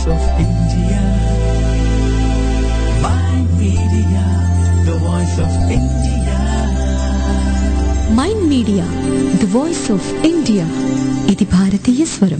of India. Mind Media, the voice of India. Mind media the voice of India ఇది భారతీయ స్వరం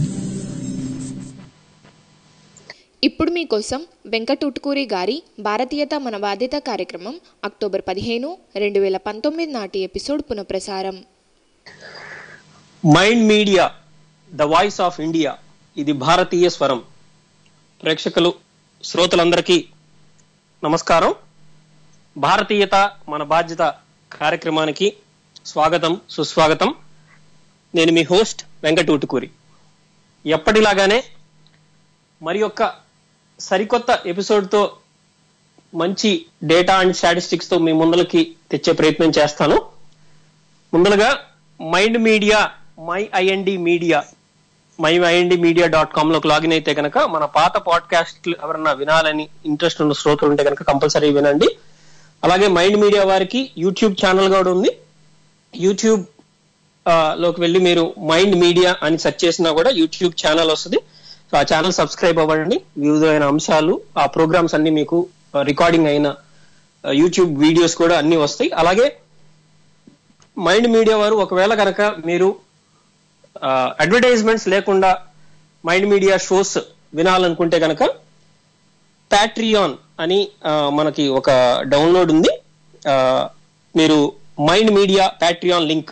ఇప్పుడు మీకోసం వెంకటుట్కూరి గారి భారతీయత మన బాధ్యత కార్యక్రమం అక్టోబర్ పదిహేను రెండు వేల పంతొమ్మిది నాటి ఎపిసోడ్ పునఃప్రసారం mind media the voice of India ఇది భారతీయ స్వరం ప్రేక్షకులు శ్రోతలందరికీ నమస్కారం భారతీయత మన బాధ్యత కార్యక్రమానికి స్వాగతం సుస్వాగతం నేను మీ హోస్ట్ వెంకట ఊటుకూరి ఎప్పటిలాగానే మరి యొక్క సరికొత్త ఎపిసోడ్తో మంచి డేటా అండ్ స్టాటిస్టిక్స్ తో మీ ముందలకి తెచ్చే ప్రయత్నం చేస్తాను ముందలుగా mind media my IND media my IND media dot com లోకి లాగిన్ అయితే కనుక మన పాత పాడ్కాస్ట్ ఎవరన్నా వినాలని ఇంట్రెస్ట్ ఉన్న శ్రోతలు ఉంటే కనుక కంపల్సరీ వినండి అలాగే మైండ్ మీడియా వారికి యూట్యూబ్ ఛానల్ కూడా ఉంది యూట్యూబ్ ఆ, లోకి వెళ్ళి మీరు మైండ్ మీడియా అని సెర్చ్ చేసినా కూడా యూట్యూబ్ ఛానల్ వస్తుంది సో ఆ ఛానల్ సబ్స్క్రైబ్ అవ్వండి వివిధమైన అంశాలు ఆ ప్రోగ్రామ్స్ అన్ని మీకు రికార్డింగ్ అయిన ఆ, యూట్యూబ్ వీడియోస్ కూడా అన్ని వస్తాయి అలాగే మైండ్ మీడియా వారు ఒకవేళ కనుక మీరు అడ్వర్టైజ్మెంట్స్ లేకుండా మైండ్ మీడియా షోస్ వినాలనుకుంటే కనుక ప్యాట్రియాన్ అని ఆ, మనకి ఒక డౌన్లోడ్ ఉంది ఆ, మీరు mind media Patreon link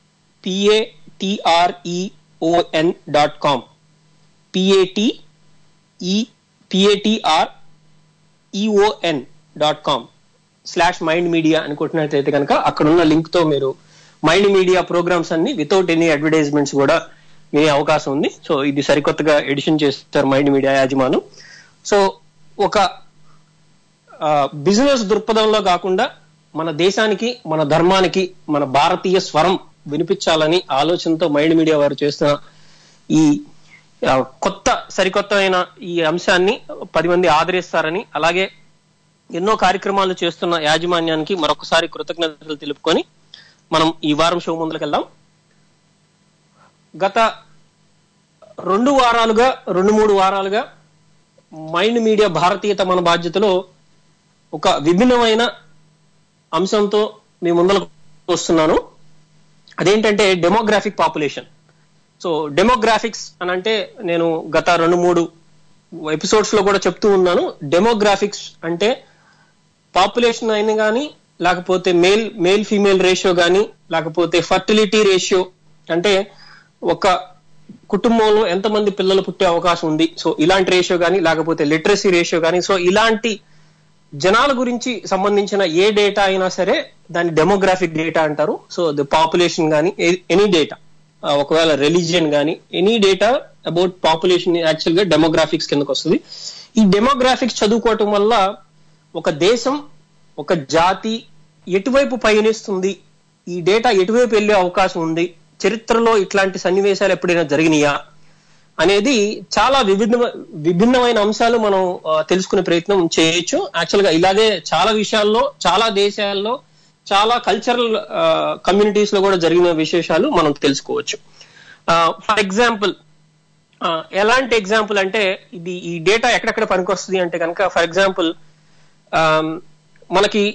పిఏటిఆర్ఈఓఎన్ dot com పిఏటి ఈ పిఏటిఆర్ ఈఓఎన్ dot com slash mind media అని కొట్టినట్లయితే కనుక అక్కడ ఉన్న లింక్ తో మీరు మైండ్ మీడియా ప్రోగ్రామ్స్ అన్ని వితౌట్ ఎనీ అడ్వర్టైజ్మెంట్స్ కూడా వినే అవకాశం ఉంది సో ఇది సరికొత్తగా ఎడిషన్ చేస్తారు మైండ్ మీడియా యాజమానం సో ఒక బిజినెస్ దృక్పథంలో కాకుండా మన దేశానికి మన ధర్మానికి మన భారతీయ స్వరం వినిపించాలని ఆలోచనతో మైండ్ మీడియా వారు చేస్తున్న ఈ ఆ, కొత్త సరికొత్తమైన ఈ అంశాన్ని పది మంది ఆదరిస్తారని అలాగే ఎన్నో కార్యక్రమాలు చేస్తున్న యాజమాన్యానికి మరొకసారి కృతజ్ఞతలు తెలుపుకొని మనం ఈ వారం షో ముందుకెళ్దాం గత రెండు వారాలుగా రెండు మూడు వారాలుగా మైండ్ మీడియా భారతీయత మన బాధ్యతలో ఒక విభిన్నమైన అంశంతో మీ ముందరకు వస్తున్నాను అదేంటంటే డెమోగ్రాఫిక్ పాపులేషన్ సో డెమోగ్రాఫిక్స్ అని అంటే నేను గత రెండు మూడు ఎపిసోడ్స్ లో కూడా చెప్తూ ఉన్నాను డెమోగ్రాఫిక్స్ అంటే పాపులేషన్ అయిన కానీ లేకపోతే మేల్ మేల్ ఫీమేల్ రేషియో కానీ లేకపోతే ఫర్టిలిటీ రేషియో అంటే ఒక కుటుంబంలో ఎంతమంది పిల్లలు పుట్టే అవకాశం ఉంది సో ఇలాంటి రేషియో కానీ లేకపోతే లిటరసీ రేషియో కానీ సో ఇలాంటి జనాల గురించి సంబంధించిన ఏ డేటా అయినా సరే దాన్ని డెమోగ్రాఫిక్ డేటా అంటారు సో ది పాపులేషన్ కానీ ఎనీ డేటా ఒకవేళ రిలీజియన్ కానీ any data about population actual గా డెమోగ్రాఫిక్స్ కిందకు వస్తుంది ఈ డెమోగ్రాఫిక్స్ చదువుకోవటం వల్ల ఒక దేశం ఒక జాతి ఎటువైపు పయనిస్తుంది ఈ డేటా ఎటువైపు వెళ్ళే అవకాశం ఉంది చరిత్రలో ఇట్లాంటి సన్నివేశాలు ఎప్పుడైనా జరిగినాయా అనేది చాలా విభిన్న విభిన్నమైన అంశాలు మనం ఆ, తెలుసుకునే ప్రయత్నం చేయొచ్చు యాక్చువల్ గా ఇలాగే చాలా విషయాల్లో చాలా దేశాల్లో చాలా కల్చరల్ కమ్యూనిటీస్ లో కూడా జరిగిన విశేషాలు మనం తెలుసుకోవచ్చు ఫర్ ఎగ్జాంపుల్ ఎలాంటి ఎగ్జాంపుల్ అంటే ఇది ఈ డేటా ఎక్కడెక్కడ పనికొస్తుంది అంటే కనుక ఫర్ ఎగ్జాంపుల్ మనకి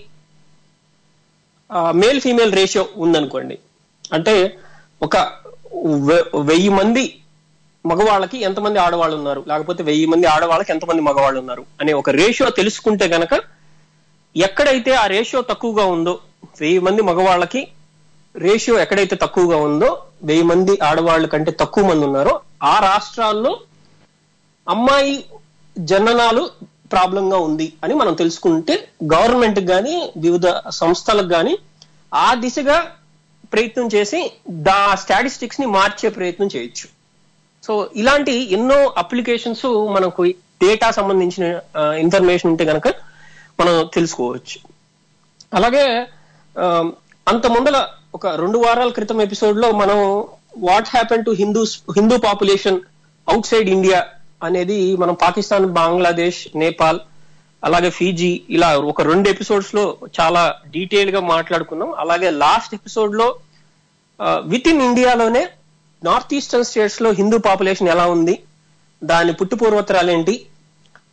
మేల్ ఫీమేల్ రేషియో ఉందనుకోండి అంటే ఒక వె- వెయ్యి మంది మగవాళ్ళకి ఎంతమంది ఆడవాళ్ళు ఉన్నారు లేకపోతే వెయ్యి మంది ఆడవాళ్ళకి ఎంతమంది మగవాళ్ళు ఉన్నారు అనే ఒక రేషియో తెలుసుకుంటే గనక ఎక్కడైతే ఆ రేషియో తక్కువగా ఉందో వెయ్యి మంది మగవాళ్ళకి రేషియో ఎక్కడైతే తక్కువగా ఉందో వెయ్యి మంది ఆడవాళ్ళ కంటే తక్కువ మంది ఉన్నారో ఆ రాష్ట్రాల్లో అమ్మాయి జననాలు ప్రాబ్లం గా ఉంది అని మనం తెలుసుకుంటే గవర్నమెంట్ గాని వివిధ సంస్థలకు గాని ఆ దిశగా ప్రయత్నం చేసి దా స్టాటిస్టిక్స్ ని మార్చే ప్రయత్నం చేయొచ్చు సో ఇలాంటి ఎన్నో అప్లికేషన్స్ మనకు డేటా సంబంధించిన ఇన్ఫర్మేషన్ ఉంటే కనుక మనం తెలుసుకోవచ్చు అలాగే ఆ, అంత ముందల ఒక రెండు వారాల క్రితం ఎపిసోడ్ లో మనం what happen to Hindu Hindu population outside India అనేది మనం పాకిస్తాన్ బంగ్లాదేశ్ నేపాల్ అలాగే ఫీజీ ఇలా ఒక రెండు ఎపిసోడ్స్ లో చాలా డీటెయిల్ గా మాట్లాడుకున్నాం అలాగే లాస్ట్ ఎపిసోడ్ లో విత్ ఇన్ ఇండియాలోనే నార్త్ ఈస్టర్న్ స్టేట్స్ లో హిందూ పాపులేషన్ ఎలా ఉంది దాని పుట్టుపూర్వోత్తరాలు ఏంటి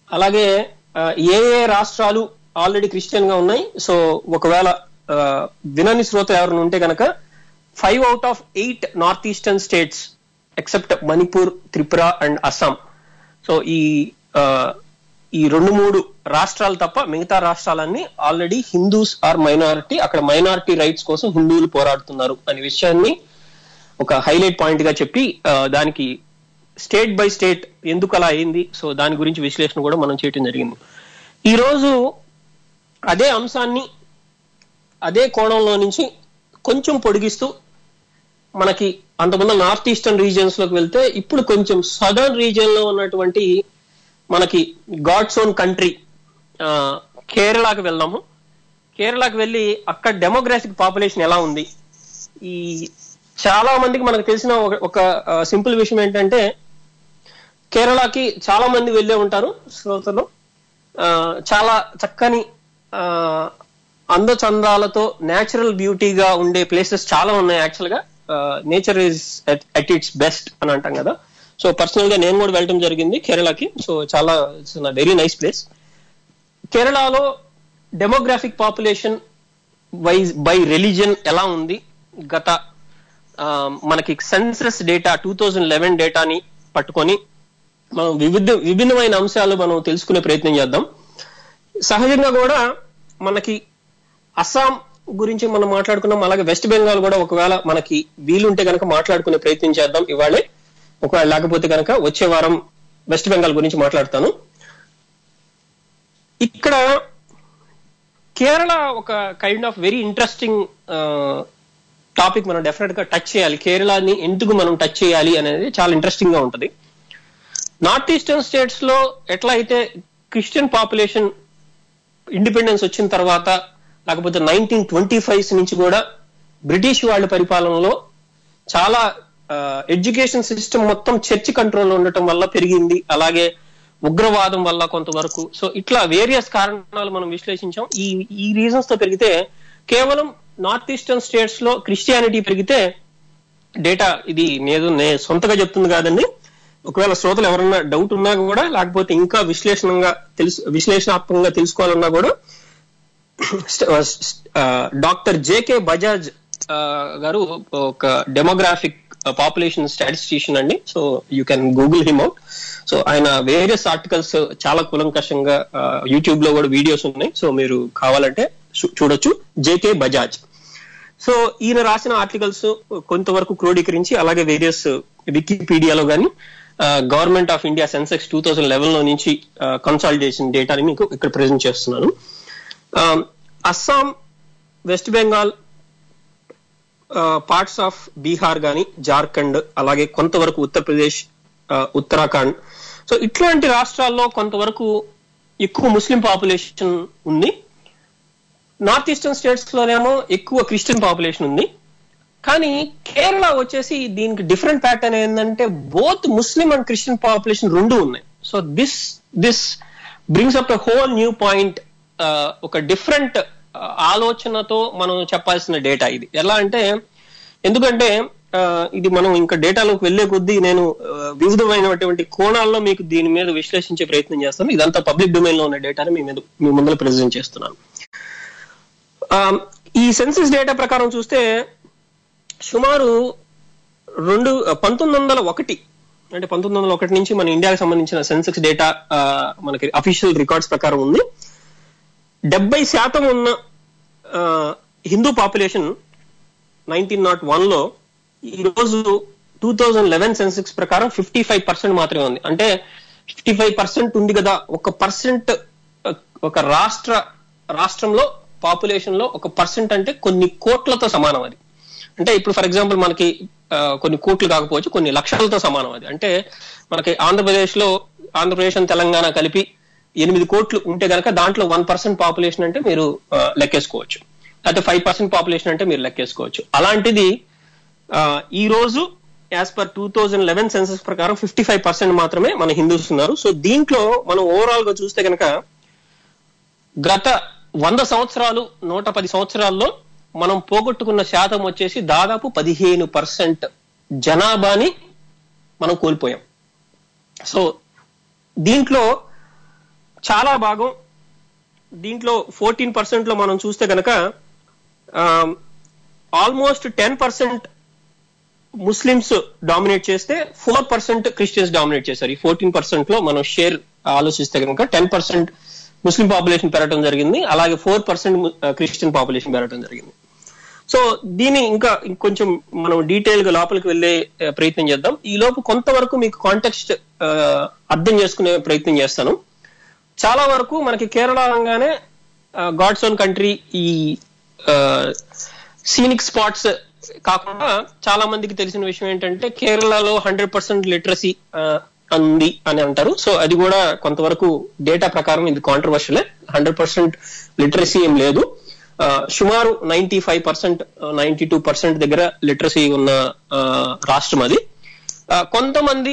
అలాగే ఆ, ఏ ఏ రాష్ట్రాలు ఆల్రెడీ క్రిస్టియన్ గా ఉన్నాయి సో ఒకవేళ ఆ, వినని శ్రోత ఎవరైనా ఉంటే కనుక five out of eight north eastern states except Manipur Tripura and Assam so ఈ ఆ, ఈ రెండు మూడు రాష్ట్రాలు తప్ప మిగతా రాష్ట్రాలన్నీ ఆల్రెడీ హిందూస్ ఆర్ మైనారిటీ అక్కడ మైనారిటీ రైట్స్ కోసం హిందువులు పోరాడుతున్నారు అనే విషయాన్ని ఒక హైలైట్ పాయింట్ గా చెప్పి ఆ, దానికి స్టేట్ బై స్టేట్ ఎందుకు అలా అయింది సో దాని గురించి విశ్లేషణ కూడా మనం చేయడం జరిగింది ఈ రోజు అదే అంశాన్ని అదే కోణంలో నుంచి కొంచెం పొడిగిస్తూ మనకి అంతకుముందు నార్త్ ఈస్టర్న్ రీజియన్స్ లోకి వెళ్తే ఇప్పుడు కొంచెం సదర్న్ రీజియన్ లో ఉన్నటువంటి మనకి గాడ్స్ ఓన్ కంట్రీ కేరళకి వెళ్దాము కేరళకి వెళ్ళి అక్కడ డెమోగ్రాఫిక్ పాపులేషన్ ఎలా ఉంది ఈ చాలా మందికి మనకు తెలిసిన ఒక- ఒక సింపుల్ విషయం ఏంటంటే కేరళకి చాలా మంది వెళ్ళే ఉంటారు శ్రోతలు ఆ, చాలా చక్కని ఆ, అందచందాలతో నేచురల్ బ్యూటీగా ఉండే ప్లేసెస్ చాలా ఉన్నాయి యాక్చువల్ గా nature is at its best అని అంటాం కదా సో పర్సనల్ గా నేను కూడా వెళ్ళడం జరిగింది కేరళకి సో చాలా వెరీ నైస్ ప్లేస్ కేరళలో demographic population wise by religion ఎలా ఉంది గత ఆ, మనకి census data two thousand eleven డేటాని పట్టుకొని మనం వివిధ విభిన్నమైన అంశాలు మనం తెలుసుకునే ప్రయత్నం చేద్దాం సహజంగా కూడా మనకి అస్సాం గురించి మనం మాట్లాడుకున్నాం అలాగే వెస్ట్ బెంగాల్ కూడా ఒకవేళ మనకి వీలుంటే కనుక మాట్లాడుకునే ప్రయత్నం చేద్దాం ఇవాళే ఒకవేళ లేకపోతే కనుక వచ్చే వారం వెస్ట్ బెంగాల్ గురించి మాట్లాడతాను ఇక్కడ కేరళ ఒక kind of very interesting topic మనం డెఫినెట్ గా టచ్ చేయాలి కేరళని ఎందుకు మనం టచ్ చేయాలి అనేది చాలా ఇంట్రెస్టింగ్ గా ఉంటది నార్త్ ఈస్టర్న్ స్టేట్స్ లో ఎట్లా అయితే క్రిస్టియన్ పాపులేషన్ ఇండిపెండెన్స్ వచ్చిన తర్వాత లేకపోతే నైన్టీన్ ట్వంటీ ఫైవ్ నుంచి కూడా బ్రిటిష్ వాళ్ళ పరిపాలనలో చాలా ఎడ్యుకేషన్ సిస్టమ్ మొత్తం చర్చ్ కంట్రోల్ ఉండటం వల్ల పెరిగింది అలాగే ఉగ్రవాదం వల్ల కొంతవరకు సో ఇట్లా వేరియస్ కారణాలు మనం విశ్లేషించాం ఈ ఈ రీజన్స్ తో పెరిగితే కేవలం నార్త్ ఈస్టర్న్ స్టేట్స్ లో క్రిస్టియానిటీ పెరిగితే డేటా ఇది నేను నే సొంతగా చెప్తుంది కాదండి ఒకవేళ శ్రోతలు ఎవరన్నా డౌట్ ఉన్నా కూడా లేకపోతే ఇంకా విశ్లేషణంగా తెలుసు విశ్లేషణాత్మకంగా తెలుసుకోవాలన్నా కూడా డాక్టర్ జేకే బజాజ్ ఆ, గారు ఒక డెమోగ్రాఫిక్ పాపులేషన్ స్టాటిస్టిషియన్ అండి so you can Google him out so ఆయన వేరియస్ ఆర్టికల్స్ చాలా కులంకషంగా యూట్యూబ్ లో కూడా వీడియోస్ ఉన్నాయి సో మీరు కావాలంటే చూ- చూడొచ్చు జేకే బజాజ్ సో ఈయన రాసిన ఆర్టికల్స్ కొంతవరకు క్రోడీకరించి అలాగే వేరియస్ వికీపీడియాలో కానీ government of India census two thousand eleven లో నుంచి కన్సాలిడేషన్ డేటాని మీకు ఇక్కడ ప్రెజెంట్ చేస్తున్నాను ఆ, అస్సాం వెస్ట్ బెంగాల్ పార్ట్స్ ఆఫ్ బీహార్ గాని జార్ఖండ్ అలాగే కొంతవరకు ఉత్తరప్రదేశ్ ఆ, ఉత్తరాఖండ్ సో ఇట్లాంటి రాష్ట్రాల్లో కొంతవరకు ఎక్కువ ముస్లిం పాపులేషన్ ఉంది నార్త్ ఈస్టర్న్ స్టేట్స్ లోనేమో ఎక్కువ క్రిస్టియన్ పాపులేషన్ ఉంది కానీ కేరళ వచ్చేసి దీనికి డిఫరెంట్ ప్యాటర్న్ ఏంటంటే both Muslim and Christian population రెండు ఉన్నాయి so this this brings up a whole new point ఒక డిఫరెంట్ ఆలోచనతో మనం చెప్పాల్సిన డేటా ఇది ఎలా అంటే ఎందుకంటే ఆ, ఇది మనం ఇంకా డేటాలోకి వెళ్లే కొద్దీ నేను ఆ, వివిధమైనటువంటి కోణాల్లో మీకు దీని మీద విశ్లేషించే ప్రయత్నం చేస్తాను ఇదంతా పబ్లిక్ డొమైన్ లో ఉన్న డేటాని మీ మీద మీ ముందర ప్రెజెంట్ చేస్తున్నాను ఆ, ఈ సెన్సస్ డేటా ప్రకారం చూస్తే సుమారు రెండు పంతొమ్మిది వందల ఒకటి అంటే పంతొమ్మిది వందల ఒకటి నుంచి మన ఇండియాకి సంబంధించిన సెన్సెక్స్ డేటా ఆ, మనకి అఫీషియల్ రికార్డ్స్ ప్రకారం ఉంది డెబ్బై శాతం ఉన్న ఆ, Hindu population nineteen nought one లో ఈ రోజు టూ థౌజండ్ లెవెన్ సెన్సెక్స్ ప్రకారం ఫిఫ్టీ ఫైవ్ పర్సెంట్ మాత్రమే ఉంది అంటే ఫిఫ్టీ ఫైవ్ పర్సెంట్ ఉంది కదా ఒక పర్సెంట్ ఒక రాష్ట్ర రాష్ట్రంలో పాపులేషన్ లో ఒక పర్సెంట్ అంటే కొన్ని కోట్లతో సమానం అది అంటే ఇప్పుడు ఫర్ ఎగ్జాంపుల్ మనకి ఆ, కొన్ని కోట్లు కాకపోవచ్చు కొన్ని లక్షలతో సమానం అది అంటే మనకి ఆంధ్రప్రదేశ్ లో ఆంధ్రప్రదేశ్ and తెలంగాణ కలిపి ఎనిమిది కోట్లు ఉంటే గనక దాంట్లో వన్ పర్సెంట్ పాపులేషన్ అంటే మీరు ఆ, లెక్కేసుకోవచ్చు అయితే ఫైవ్ పర్సెంట్ పాపులేషన్ అంటే మీరు లెక్కేసుకోవచ్చు అలాంటిది ఆ, ఈ రోజు as per two thousand eleven census ప్రకారం ఫిఫ్టీ ఫైవ్ పర్సెంట్ మాత్రమే మన హిందూస్ ఉన్నారు సో దీంట్లో మనం ఓవరాల్ గా చూస్తే కనుక గత వంద సంవత్సరాలు నూట పది సంవత్సరాల్లో మనం పోగొట్టుకున్న శాతం వచ్చేసి దాదాపు పదిహేను పర్సెంట్ జనాభాని మనం కోల్పోయాం సో దీంట్లో చాలా భాగం దీంట్లో ఫోర్టీన్ పర్సెంట్ లో మనం చూస్తే గనక almost ten percent Muslims dominate చేస్తే ఫోర్ పర్సెంట్ క్రిస్టియన్స్ డామినేట్ చేశారు ఈ ఫోర్టీన్ పర్సెంట్ లో మనం షేర్ ఆలోచిస్తే కనుక టెన్ పర్సెంట్ ముస్లిం పాపులేషన్ పెరగడం జరిగింది అలాగే ఫోర్ పర్సెంట్ క్రిస్టియన్ పాపులేషన్ పెరగడం జరిగింది సో దీన్ని ఇంకా ఇంకొంచెం మనం డీటెయిల్ గా లోపలికి వెళ్ళే ఆ, ప్రయత్నం చేద్దాం ఈ లోపు కొంతవరకు మీకు కాంటెక్స్ట్ అర్థం చేసుకునే ప్రయత్నం చేస్తాను చాలా వరకు మనకి కేరళ అనగానే గాడ్స్ ఓన్ కంట్రీ ఈ సీనిక్ స్పాట్స్ కాకుండా చాలా మందికి తెలిసిన విషయం ఏంటంటే కేరళలో హండ్రెడ్ పర్సెంట్ లిటరసీ ఉంది అని అంటారు సో అది కూడా కొంతవరకు డేటా ప్రకారం ఇది కాంట్రవర్షియలే హండ్రెడ్ పర్సెంట్ లిటరసీ ఏం లేదు ఆ, సుమారు ninety five percent ninety two percent దగ్గర లిటరసీ ఉన్న ఆ, రాష్ట్రం అది ఆ, కొంతమంది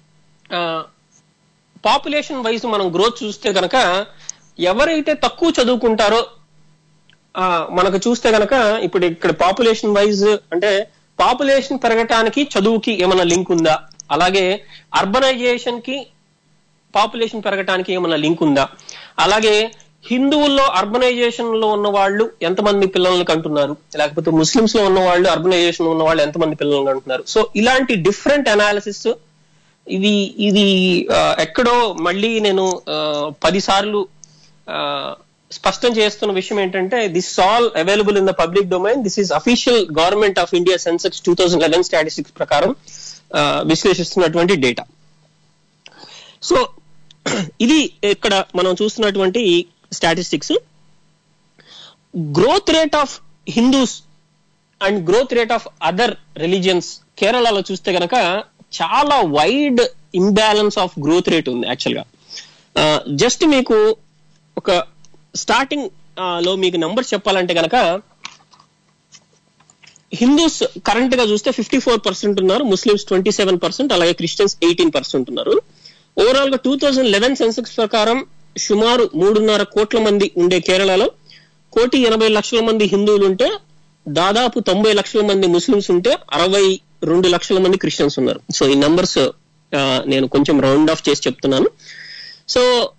పాపులేషన్ వైజ్ మనం గ్రోత్ చూస్తే గనక ఎవరైతే తక్కువ చదువుకుంటారో ఆ, మనకు చూస్తే గనక ఇప్పుడు ఇక్కడ పాపులేషన్ వైజ్ అంటే పాపులేషన్ పెరగటానికి చదువుకి ఏమైనా లింక్ ఉందా అలాగే అర్బనైజేషన్ కి పాపులేషన్ పెరగటానికి ఏమైనా లింక్ ఉందా అలాగే హిందువుల్లో అర్బనైజేషన్ లో ఉన్న వాళ్ళు ఎంతమంది పిల్లల్ని కంటున్నారు లేకపోతే ముస్లిమ్స్ లో ఉన్న వాళ్ళు అర్బనైజేషన్ లో ఉన్న వాళ్ళు ఎంతమంది పిల్లల్ని కంటున్నారు సో ఇలాంటి డిఫరెంట్ అనాలిసిస్ ఇది ఇది ఆ, ఎక్కడో మళ్ళీ నేను ఆ, పది సార్లు ఆ, స్పష్టం చేస్తున్న విషయం ఏంటంటే this all available in the public domain this is official government of India census two thousand eleven statistics ప్రకారం ఆ, విశ్లేషిస్తున్నటువంటి డేటా సో ఇది ఇక్కడ మనం చూస్తున్నటువంటి statistics growth rate of Hindus and growth rate of other religions కేరళలో చూస్తే గనక చాలా wide imbalance of growth rate ఉంది యాక్చువల్ గా జస్ట్ మీకు ఒక స్టార్టింగ్ లో మీకు నంబర్ చెప్పాలంటే గనక హిందూస్ కరెంట్ గా చూస్తే ఫిఫ్టీ ఫోర్ పర్సెంట్ ఉన్నారు ముస్లిమ్స్ ట్వంటీ సెవెన్ పర్సెంట్ అలాగే క్రిస్టియన్స్ ఎయిటీన్ పర్సెంట్ ఉన్నారు ఓవరాల్ గా టూ థౌజండ్ లెవెన్ సెన్సెక్స్ ప్రకారం సుమారు మూడున్నర కోట్ల మంది ఉండే కేరళలో కోటి ఎనభై లక్షల మంది హిందువులు ఉంటే దాదాపు తొంభై లక్షల మంది ముస్లిమ్స్ ఉంటే అరవై రెండు లక్షల మంది క్రిస్టియన్స్ ఉన్నారు సో ఈ నంబర్స్ నేను కొంచెం రౌండ్ ఆఫ్ చేసి చెప్తున్నాను సో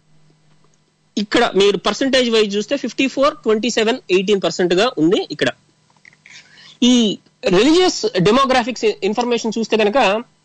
ఇక్కడ మీరు పర్సంటేజ్ వైజ్ చూస్తే fifty four twenty seven eighteen percent గా ఉంది ఇక్కడ ఈ రిలీజియస్ డెమోగ్రాఫిక్స్ ఇన్ఫర్మేషన్ చూస్తే కనుక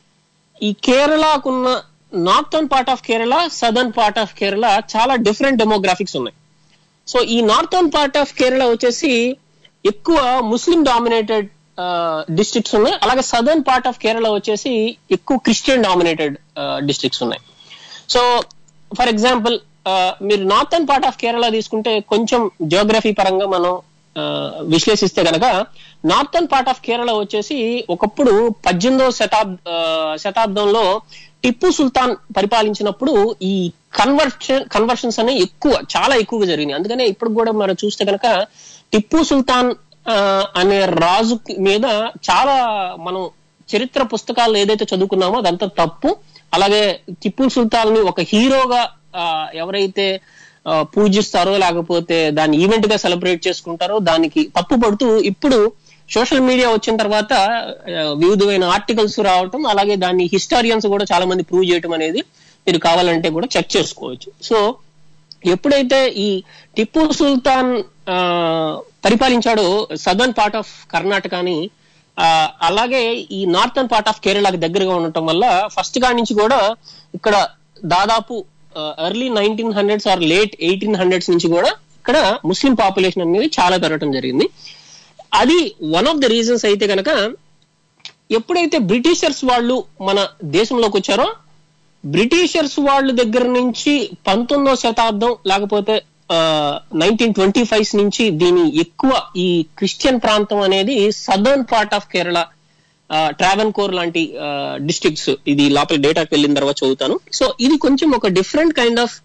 ఈ కేరళకున్న northern part of Kerala southern part of Kerala చాలా డిఫరెంట్ డెమోగ్రాఫిక్స్ ఉన్నాయి సో ఈ నార్థన్ పార్ట్ ఆఫ్ కేరళ వచ్చేసి ఎక్కువ ముస్లిం డామినేటెడ్ డిస్ట్రిక్ట్స్ ఉన్నాయి అలాగే సదర్న్ పార్ట్ ఆఫ్ కేరళ వచ్చేసి ఎక్కువ క్రిస్టియన్ డామినేటెడ్ డిస్ట్రిక్ట్స్ ఉన్నాయి సో ఫర్ ఎగ్జాంపుల్ మీరు నార్థన్ పార్ట్ ఆఫ్ కేరళ తీసుకుంటే కొంచెం జియోగ్రఫీ పరంగా మనం ఆ, విశ్లేషిస్తే గనక నార్థన్ పార్ట్ ఆఫ్ కేరళ వచ్చేసి ఒకప్పుడు పద్దెనిమిదవ శతాబ్ ఆ, శతాబ్దంలో టిప్పు సుల్తాన్ పరిపాలించినప్పుడు ఈ కన్వర్షన్ కన్వర్షన్స్ అనేవి ఎక్కువ చాలా ఎక్కువగా జరిగినాయి అందుకనే ఇప్పుడు కూడా మనం చూస్తే కనుక టిప్పు సుల్తాన్ ఆ, అనే రాజు మీద చాలా మనం చరిత్ర పుస్తకాలు ఏదైతే చదువుకున్నామో అదంతా తప్పు అలాగే టిప్పు సుల్తాన్ ని ఒక హీరోగా ఆ, ఎవరైతే ఆ, పూజిస్తారో లేకపోతే దాన్ని ఈవెంట్ గా సెలబ్రేట్ చేసుకుంటారో దానికి తప్పు పడుతూ ఇప్పుడు సోషల్ మీడియా వచ్చిన తర్వాత ఆ, వివిధమైన ఆర్టికల్స్ రావటం అలాగే దాన్ని హిస్టారియన్స్ కూడా చాలా మంది ప్రూవ్ చేయటం అనేది మీరు కావాలంటే కూడా చెక్ చేసుకోవచ్చు సో ఎప్పుడైతే ఈ టిప్పు సుల్తాన్ ఆ, పరిపాలించాడో సదర్న్ పార్ట్ ఆఫ్ కర్ణాటకని ఆ, అలాగే ఈ నార్థన్ పార్ట్ ఆఫ్ కేరళకి దగ్గరగా ఉండటం వల్ల ఫస్ట్ కాడి నుంచి కూడా ఇక్కడ దాదాపు early nineteen hundreds or late eighteen hundreds నుంచి కూడా ఇక్కడ ముస్లిం పాపులేషన్ అనేది చాలా పెరగటం జరిగింది అది వన్ ఆఫ్ ద రీజన్స్ అయితే కనుక ఎప్పుడైతే బ్రిటిషర్స్ వాళ్ళు మన దేశంలోకి వచ్చారో బ్రిటిషర్స్ వాళ్ళ దగ్గర నుంచి పంతొమ్మిదవ శతాబ్దం లేకపోతే నైన్టీన్ ట్వంటీ ఫైవ్ నుంచి దీని ఎక్కువ ఈ క్రిస్టియన్ ప్రాంతం అనేది southern part of Kerala Travancore లాంటి డిస్ట్రిక్ట్స్ ఇది లోపల డేటాకి వెళ్ళిన తర్వాత చదువుతాను సో ఇది కొంచెం ఒక different kind of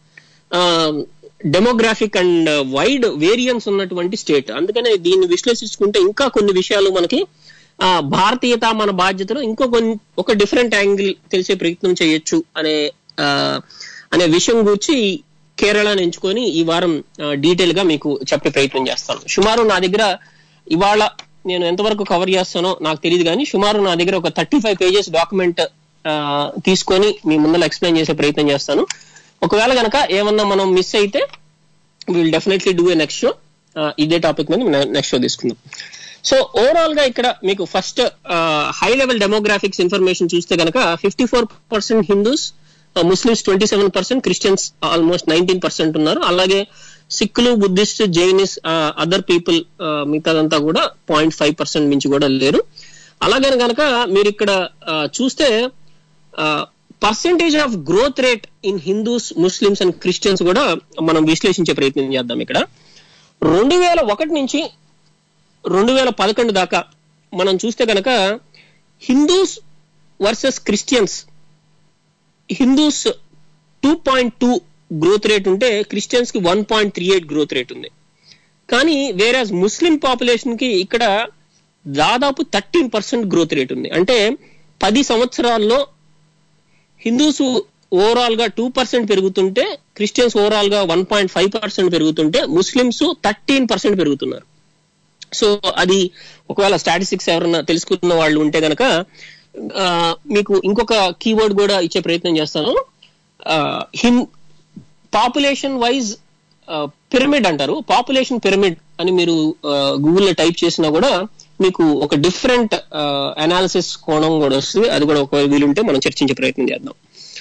demographic and wide variance ఉన్నటువంటి స్టేట్ అందుకనే దీన్ని విశ్లేషించుకుంటే ఇంకా కొన్ని విషయాలు మనకి ఆ, భారతీయత మన బాధ్యతలో ఇంకో కొన్ని ఒక డిఫరెంట్ యాంగిల్ తెలిసే ప్రయత్నం చేయొచ్చు అనే ఆ, అనే విషయం గురించి కేరళను ఎంచుకొని ఈ వారం డీటెయిల్ గా మీకు చెప్పే ప్రయత్నం చేస్తాను సుమారు నా దగ్గర ఇవాళ నేను ఎంతవరకు కవర్ చేస్తానో నాకు తెలియదు కానీ సుమారు నా దగ్గర ఒక థర్టీ ఫైవ్ పేజెస్ డాక్యుమెంట్ తీసుకొని మీ ముందర ఎక్స్ప్లెయిన్ చేసే ప్రయత్నం చేస్తాను ఒకవేళ గనక ఏమన్నా మనం మిస్ అయితే will definitely do a next show ఇదే టాపిక్ మీద నెక్స్ట్ షో తీసుకుందాం సో ఓవరాల్ గా ఇక్కడ మీకు first high level demographics information చూస్తే గనక fifty four percent Hindus Muslims twenty seven percent Christians almost nineteen percent ఉన్నారు అలాగే సిక్కులు బుద్ధిస్ట్ జైనిస్ అదర్ పీపుల్ మిగతాదంతా కూడా పాయింట్ ఫైవ్ పర్సెంట్ మించి కూడా లేరు అలాగే గనక మీరు ఇక్కడ ఆ, చూస్తే percentage of growth rate in Hindus Muslims and Christians కూడా మనం విశ్లేషించే ప్రయత్నం చేద్దాం ఇక్కడ రెండు వేల ఒకటి నుంచి రెండు వేల పదకొండు దాకా మనం చూస్తే కనుక Hindus versus Christians Hindus two point two growth rate ఉంటే క్రిస్టియన్స్ కి one point three eight growth rate ఉంది కానీ వేరే ముస్లిం పాపులేషన్ కి ఇక్కడ దాదాపు థర్టీన్ పర్సెంట్ గ్రోత్ రేట్ ఉంది అంటే పది సంవత్సరాల్లో హిందూస్ ఓవరాల్ గా టూ పర్సెంట్ పెరుగుతుంటే క్రిస్టియన్స్ ఓవరాల్ గా వన్ పాయింట్ ఫైవ్ పర్సెంట్ పెరుగుతుంటే ముస్లిమ్స్ థర్టీన్ పర్సెంట్ పెరుగుతున్నారు సో అది ఒకవేళ స్టాటిస్టిక్స్ ఎవరన్నా తెలుసుకున్న వాళ్ళు ఉంటే గనక ఆ, మీకు ఇంకొక కీవర్డ్ కూడా ఇచ్చే ప్రయత్నం చేస్తాను హిన్ పాపులేషన్ వైజ్ పిరమిడ్ అంటారు పాపులేషన్ పిరమిడ్ అని మీరు గూగుల్లో టైప్ చేసినా కూడా మీకు ఒక డిఫరెంట్ అనాలిసిస్ కోణం కూడా వస్తుంది అది కూడా ఒకవేళ వీలుంటే మనం చర్చించే ప్రయత్నం చేద్దాం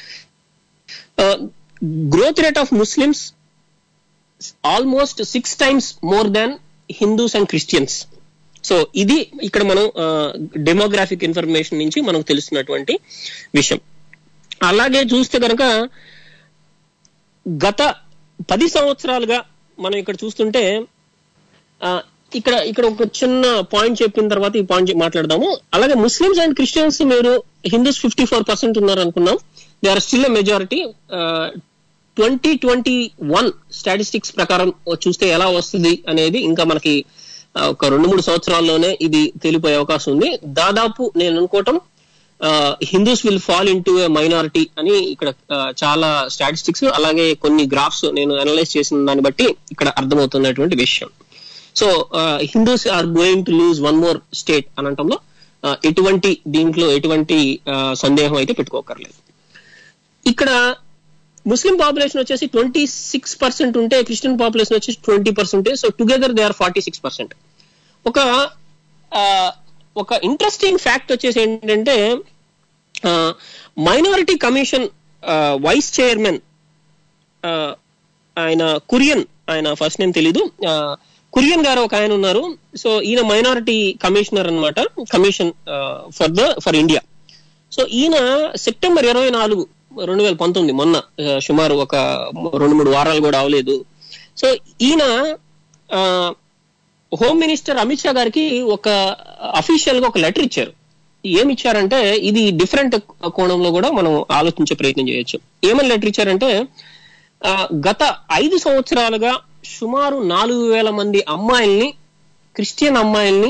growth rate of Muslims almost six times more than Hindus and Christians so ఇది ఇక్కడ మనం డెమోగ్రాఫిక్ ఇన్ఫర్మేషన్ నుంచి మనకు తెలుస్తున్నటువంటి విషయం అలాగే చూస్తే కనుక గత పది సంవత్సరాలుగా మనం ఇక్కడ చూస్తుంటే ఆ, ఇక్కడ ఇక్కడ ఒక చిన్న పాయింట్ చెప్పిన తర్వాత ఈ పాయింట్ మాట్లాడదాము అలాగే ముస్లిమ్స్ అండ్ క్రిస్టియన్స్ మీరు హిందూస్ ఫిఫ్టీ ఫోర్ పర్సెంట్ ఉన్నారు అనుకున్నాం they are still majority twenty twenty one statistics ప్రకారం చూస్తే ఎలా వస్తుంది అనేది ఇంకా మనకి ఆ, ఒక రెండు మూడు సంవత్సరాల్లోనే ఇది తెలిపోయే అవకాశం ఉంది దాదాపు నేను అనుకోవటం Hindus will fall in to a minority అని ఇక్కడ ఆ, చాలా స్టాటిస్టిక్స్ అలాగే కొన్ని గ్రాఫ్స్ నేను అనలైజ్ చేసిన దాన్ని బట్టి ఇక్కడ అర్థమవుతున్నటువంటి విషయం so Hindus are going to lose one more state అనటంలో ఆ, ఎటువంటి దీంట్లో ఎటువంటి ఆ, సందేహం అయితే పెట్టుకోకర్లేదు ఇక్కడ ముస్లిం పాపులేషన్ వచ్చేసి ట్వంటీ సిక్స్ పర్సెంట్ ఉంటే క్రిస్టియన్ పాపులేషన్ వచ్చేసి twenty percent so together they are forty six percent ఒక ఆ, ఒక ఇంట్రెస్టింగ్ ఫ్యాక్ట్ వచ్చేసి ఏంటంటే మైనారిటీ కమిషన్ వైస్ చైర్మన్ ఆయన కురియన్ ఆయన ఫస్ట్ నేమ్ తెలీదు ఆ, కురియన్ గారు ఒక ఆయన ఉన్నారు సో ఈయన మైనారిటీ కమిషనర్ అన్నమాట commission for the for India so ఈయన సెప్టెంబర్ ఇరవై నాలుగు రెండు వేల పంతొమ్మిది మొన్న ఆ, సుమారు ఒక రెండు మూడు వారాలు కూడా అవలేదు సో ఈయన ఆ, హోమ్ మినిస్టర్ అమిత్ షా గారికి ఒక అఫీషియల్ గా ఒక లెటర్ ఇచ్చారు ఏమి ఇచ్చారంటే ఇది డిఫరెంట్ కోణంలో కూడా మనం ఆలోచించే ప్రయత్నం చేయొచ్చు ఏమని లెటర్ ఇచ్చారంటే ఆ, గత ఐదు సంవత్సరాలుగా సుమారు నాలుగు వేల మంది అమ్మాయిల్ని క్రిస్టియన్ అమ్మాయిల్ని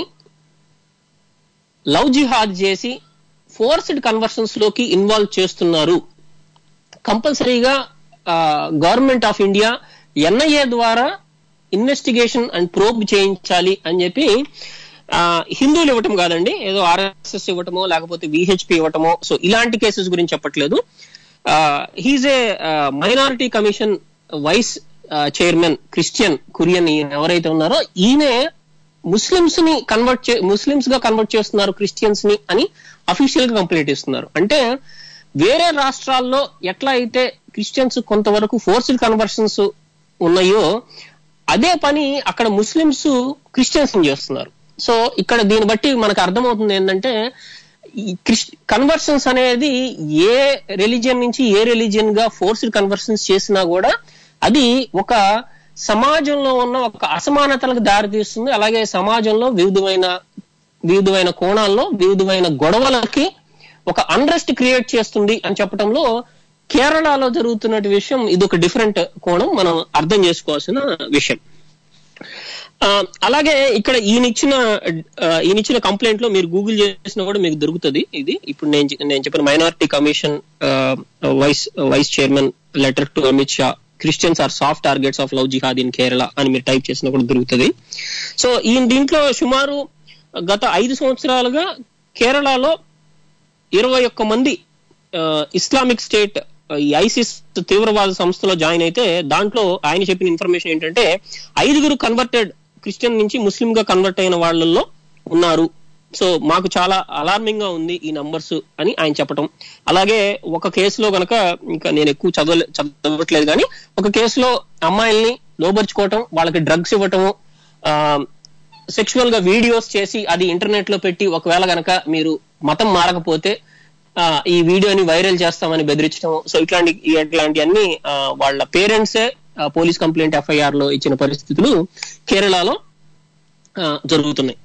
లవ్ జిహాద్ చేసి ఫోర్స్డ్ కన్వర్షన్స్ లోకి ఇన్వాల్వ్ చేస్తున్నారు కంపల్సరీగా గవర్నమెంట్ ఆఫ్ ఇండియా ఎన్ఐఏ ద్వారా ఇన్వెస్టిగేషన్ అండ్ ప్రోబ్ చేయించాలి అని చెప్పి ఆ, హిందువులు ఇవ్వటం కాదండి ఏదో ఆర్ఎస్ఎస్ ఇవ్వటమో లేకపోతే విహెచ్పి ఇవ్వటమో సో ఇలాంటి కేసెస్ గురించి చెప్పట్లేదు he's a minority commission vice chairman Christian Kurian ఈయన ఎవరైతే ఉన్నారో ఈయనే ముస్లిమ్స్ ని కన్వర్ట్ చే ముస్లిమ్స్ గా కన్వర్ట్ చేస్తున్నారు క్రిస్టియన్స్ ని అని అఫీషియల్ గా కంప్లైంట్ ఇస్తున్నారు అంటే వేరే రాష్ట్రాల్లో ఎట్లా అయితే క్రిస్టియన్స్ కొంతవరకు ఫోర్స్డ్ కన్వర్షన్స్ ఉన్నాయో అదే పని అక్కడ ముస్లిమ్స్ క్రిస్టియన్స్ చేస్తున్నారు సో ఇక్కడ దీన్ని బట్టి మనకు అర్థమవుతుంది ఏంటంటే ఈ కన్వర్షన్స్ అనేది ఏ రిలీజియన్ నుంచి ఏ రిలీజియన్ గా ఫోర్స్డ్ కన్వర్షన్స్ చేసినా కూడా అది ఒక సమాజంలో ఉన్న ఒక అసమానతలకు దారితీస్తుంది అలాగే సమాజంలో వివిధమైన వివిధమైన కోణాల్లో వివిధమైన గొడవలకి ఒక అన్రెస్ట్ క్రియేట్ చేస్తుంది అని చెప్పడంలో కేరళలో జరుగుతున్న విషయం ఇది ఒక డిఫరెంట్ కోణం మనం అర్థం చేసుకోవాల్సిన విషయం ఆ, అలాగే ఇక్కడ ఈయన ఇచ్చిన ఆ, ఈయన ఇచ్చిన కంప్లైంట్ లో మీరు గూగుల్ చేసినా కూడా మీకు దొరుకుతుంది ఇది ఇప్పుడు నేను చె- నేను చెప్పిన minority commission vice vice chairman letter to Amit Shah Christians are soft targets of love jihad in Kerala అని మీరు టైప్ చేసినా కూడా దొరుకుతుంది సో ఈయన దీంట్లో సుమారు గత ఐదు సంవత్సరాలుగా కేరళలో ఇరవై ఒక్క మంది ఆ, ఇస్లామిక్ స్టేట్ ఈ ఐసిస్ తీవ్రవాద సంస్థలో జాయిన్ అయితే దాంట్లో ఆయన చెప్పిన ఇన్ఫర్మేషన్ ఏంటంటే ఐదుగురు కన్వర్టెడ్ క్రిస్టియన్ నుంచి ముస్లిం గా కన్వర్ట్ అయిన వాళ్ళల్లో ఉన్నారు సో మాకు చాలా అలార్మింగ్ గా ఉంది ఈ నంబర్స్ అని ఆయన చెప్పటం అలాగే ఒక కేసులో గనక ఇంకా నేను ఎక్కువ చదవలే చదవట్లేదు కానీ ఒక కేసులో అమ్మాయిల్ని లోబర్చుకోవటం వాళ్ళకి డ్రగ్స్ ఇవ్వటము సెక్షువల్ గా వీడియోస్ చేసి అది ఇంటర్నెట్ లో పెట్టి ఒకవేళ గనక మీరు మతం మారకపోతే ఆ, ఈ వీడియోని వైరల్ చేస్తామని బెదిరించడం సో ఇట్లాంటి ఇట్లాంటి అన్ని వాళ్ళ పేరెంట్సే పోలీస్ కంప్లైంట్ ఎఫ్ఐఆర్ లో ఇచ్చిన పరిస్థితులు కేరళలో ఆ, జరుగుతున్నాయి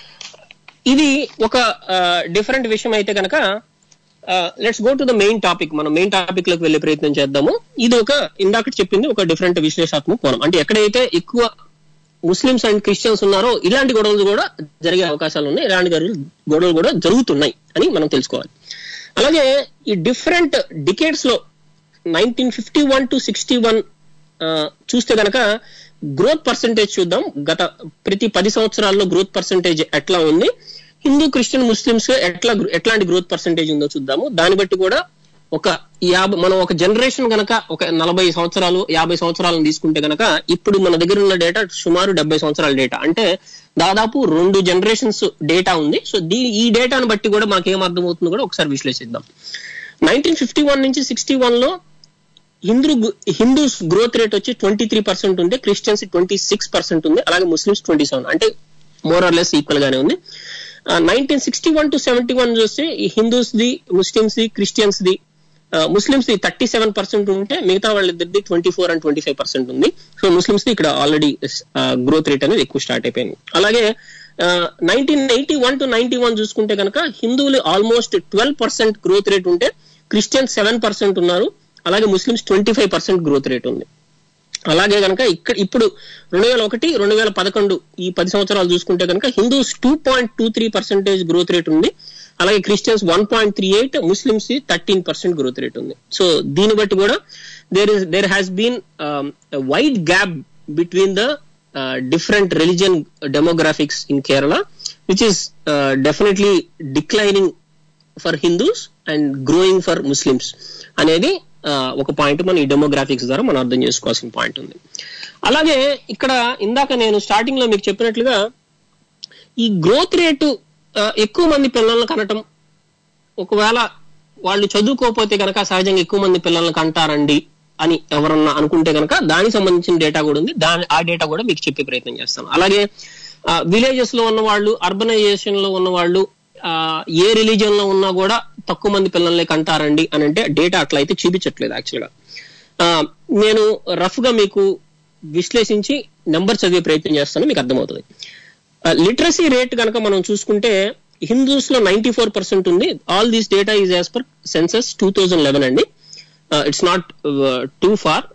ఇది ఒక డిఫరెంట్ విషయం అయితే కనుక let's go to the main topic మనం మెయిన్ టాపిక్ లోకి వెళ్ళే ప్రయత్నం చేద్దాము ఇది ఒక ఇందాక చెప్పింది ఒక డిఫరెంట్ విశ్లేషాత్మక కోణం అంటే ఎక్కడైతే ఎక్కువ ముస్లిమ్స్ అండ్ క్రిస్టియన్స్ ఉన్నారో ఇలాంటి గొడవలు కూడా జరిగే అవకాశాలు ఉన్నాయి ఇలాంటి గొడవలు గొడవలు కూడా జరుగుతున్నాయి అని మనం తెలుసుకోవాలి అలాగే ఈ డిఫరెంట్ డికేట్స్ లో nineteen fifty one to sixty one చూస్తే గనక గ్రోత్ పర్సంటేజ్ చూద్దాం గత ప్రతి పది సంవత్సరాల్లో గ్రోత్ పర్సంటేజ్ ఎట్లా ఉంది హిందూ క్రిస్టియన్ ముస్లిమ్స్ ఎట్లా ఎట్లాంటి గ్రోత్ పర్సంటేజ్ ఉందో చూద్దాము దాన్ని బట్టి కూడా ఒక యాభై మనం ఒక జనరేషన్ గనక ఒక నలభై సంవత్సరాలు యాభై సంవత్సరాలను తీసుకుంటే గనక ఇప్పుడు మన దగ్గర ఉన్న డేటా సుమారు డెబ్బై సంవత్సరాల డేటా అంటే దాదాపు రెండు జనరేషన్స్ డేటా ఉంది సో దీ ఈ డేటాను బట్టి కూడా మాకు ఏం అర్థమవుతుందో కూడా ఒకసారి విశ్లేషిద్దాం నైన్టీన్ ఫిఫ్టీ వన్ నుంచి సిక్స్టీ వన్ లో హిందూ హిందూస్ గ్రోత్ రేట్ వచ్చి ట్వంటీ త్రీ పర్సెంట్ ఉంది క్రిస్టియన్స్ ట్వంటీ సిక్స్ పర్సెంట్ ఉంది అలాగే ముస్లిమ్స్ ట్వంటీ సెవెన్ అంటే మోర్ ఆర్ లెస్ ఈక్వల్ గానే ఉంది nineteen sixty one to seventy one చూస్తే ఈ హిందూస్ ది ముస్లిమ్స్ ది క్రిస్టియన్స్ ది ముస్లిమ్స్ ది థర్టీ సెవెన్ పర్సెంట్ ఉంటే మిగతా వాళ్ళిద్దరిది twenty four and twenty five percent ఉంది సో ముస్లిమ్స్ ది ఇక్కడ ఆల్రెడీ గ్రోత్ రేట్ అనేది ఎక్కువ స్టార్ట్ అయిపోయింది అలాగే nineteen eighty one to ninety one చూసుకుంటే కనుక హిందువులు almost twelve percent growth rate ఉంటే క్రిస్టియన్స్ సెవెన్ పర్సెంట్ ఉన్నారు అలాగే Muslims twenty five percent growth rate ఉంది అలాగే కనుక ఇక్కడ ఇప్పుడు రెండు వేల ఒకటి రెండు వేల పదకొండు ఈ పది సంవత్సరాలు చూసుకుంటే కనుక Hindus two point two three percentage growth rate ఉంది అలాగే Christians one point three eight Muslims thirteen percent growth rate ఉంది సో దీన్ని బట్టి కూడా there is there has been wide gap between the different religion demographics in Kerala which is definitely declining for Hindus and growing for Muslims అనేది ఆ, ఒక point మన ఈ demographics ద్వారా మనం అర్థం చేసుకోవాల్సిన పాయింట్ ఉంది అలాగే ఇక్కడ ఇందాక నేను స్టార్టింగ్ లో మీకు చెప్పినట్లుగా ఈ గ్రోత్ రేటు ఆ, ఎక్కువ మంది పిల్లలను కనటం ఒకవేళ వాళ్ళు చదువుకోకపోతే కనుక సహజంగా ఎక్కువ మంది పిల్లల్ని కంటారండి అని ఎవరన్నా అనుకుంటే కనుక దానికి సంబంధించిన డేటా కూడా ఉంది దాని ఆ డేటా కూడా మీకు చెప్పే ప్రయత్నం చేస్తాను అలాగే విలేజెస్ లో ఉన్న వాళ్ళు అర్బనైజేషన్ లో ఉన్న వాళ్ళు ఆ, ఏ రిలీజియన్ లో ఉన్నా కూడా తక్కువ మంది పిల్లల్ని కంటారండి అని అంటే డేటా అట్లా అయితే చూపించట్లేదు యాక్చువల్ గా ఆ, నేను రఫ్ గా మీకు విశ్లేషించి నెంబర్ చదివే ప్రయత్నం చేస్తాను మీకు అర్థమవుతుంది లిటరసీ రేట్ కనుక మనం చూసుకుంటే హిందూస్ లో నైన్టీ ఫోర్ పర్సెంట్ ఉంది all these data is as per census two thousand eleven అండి it's not too far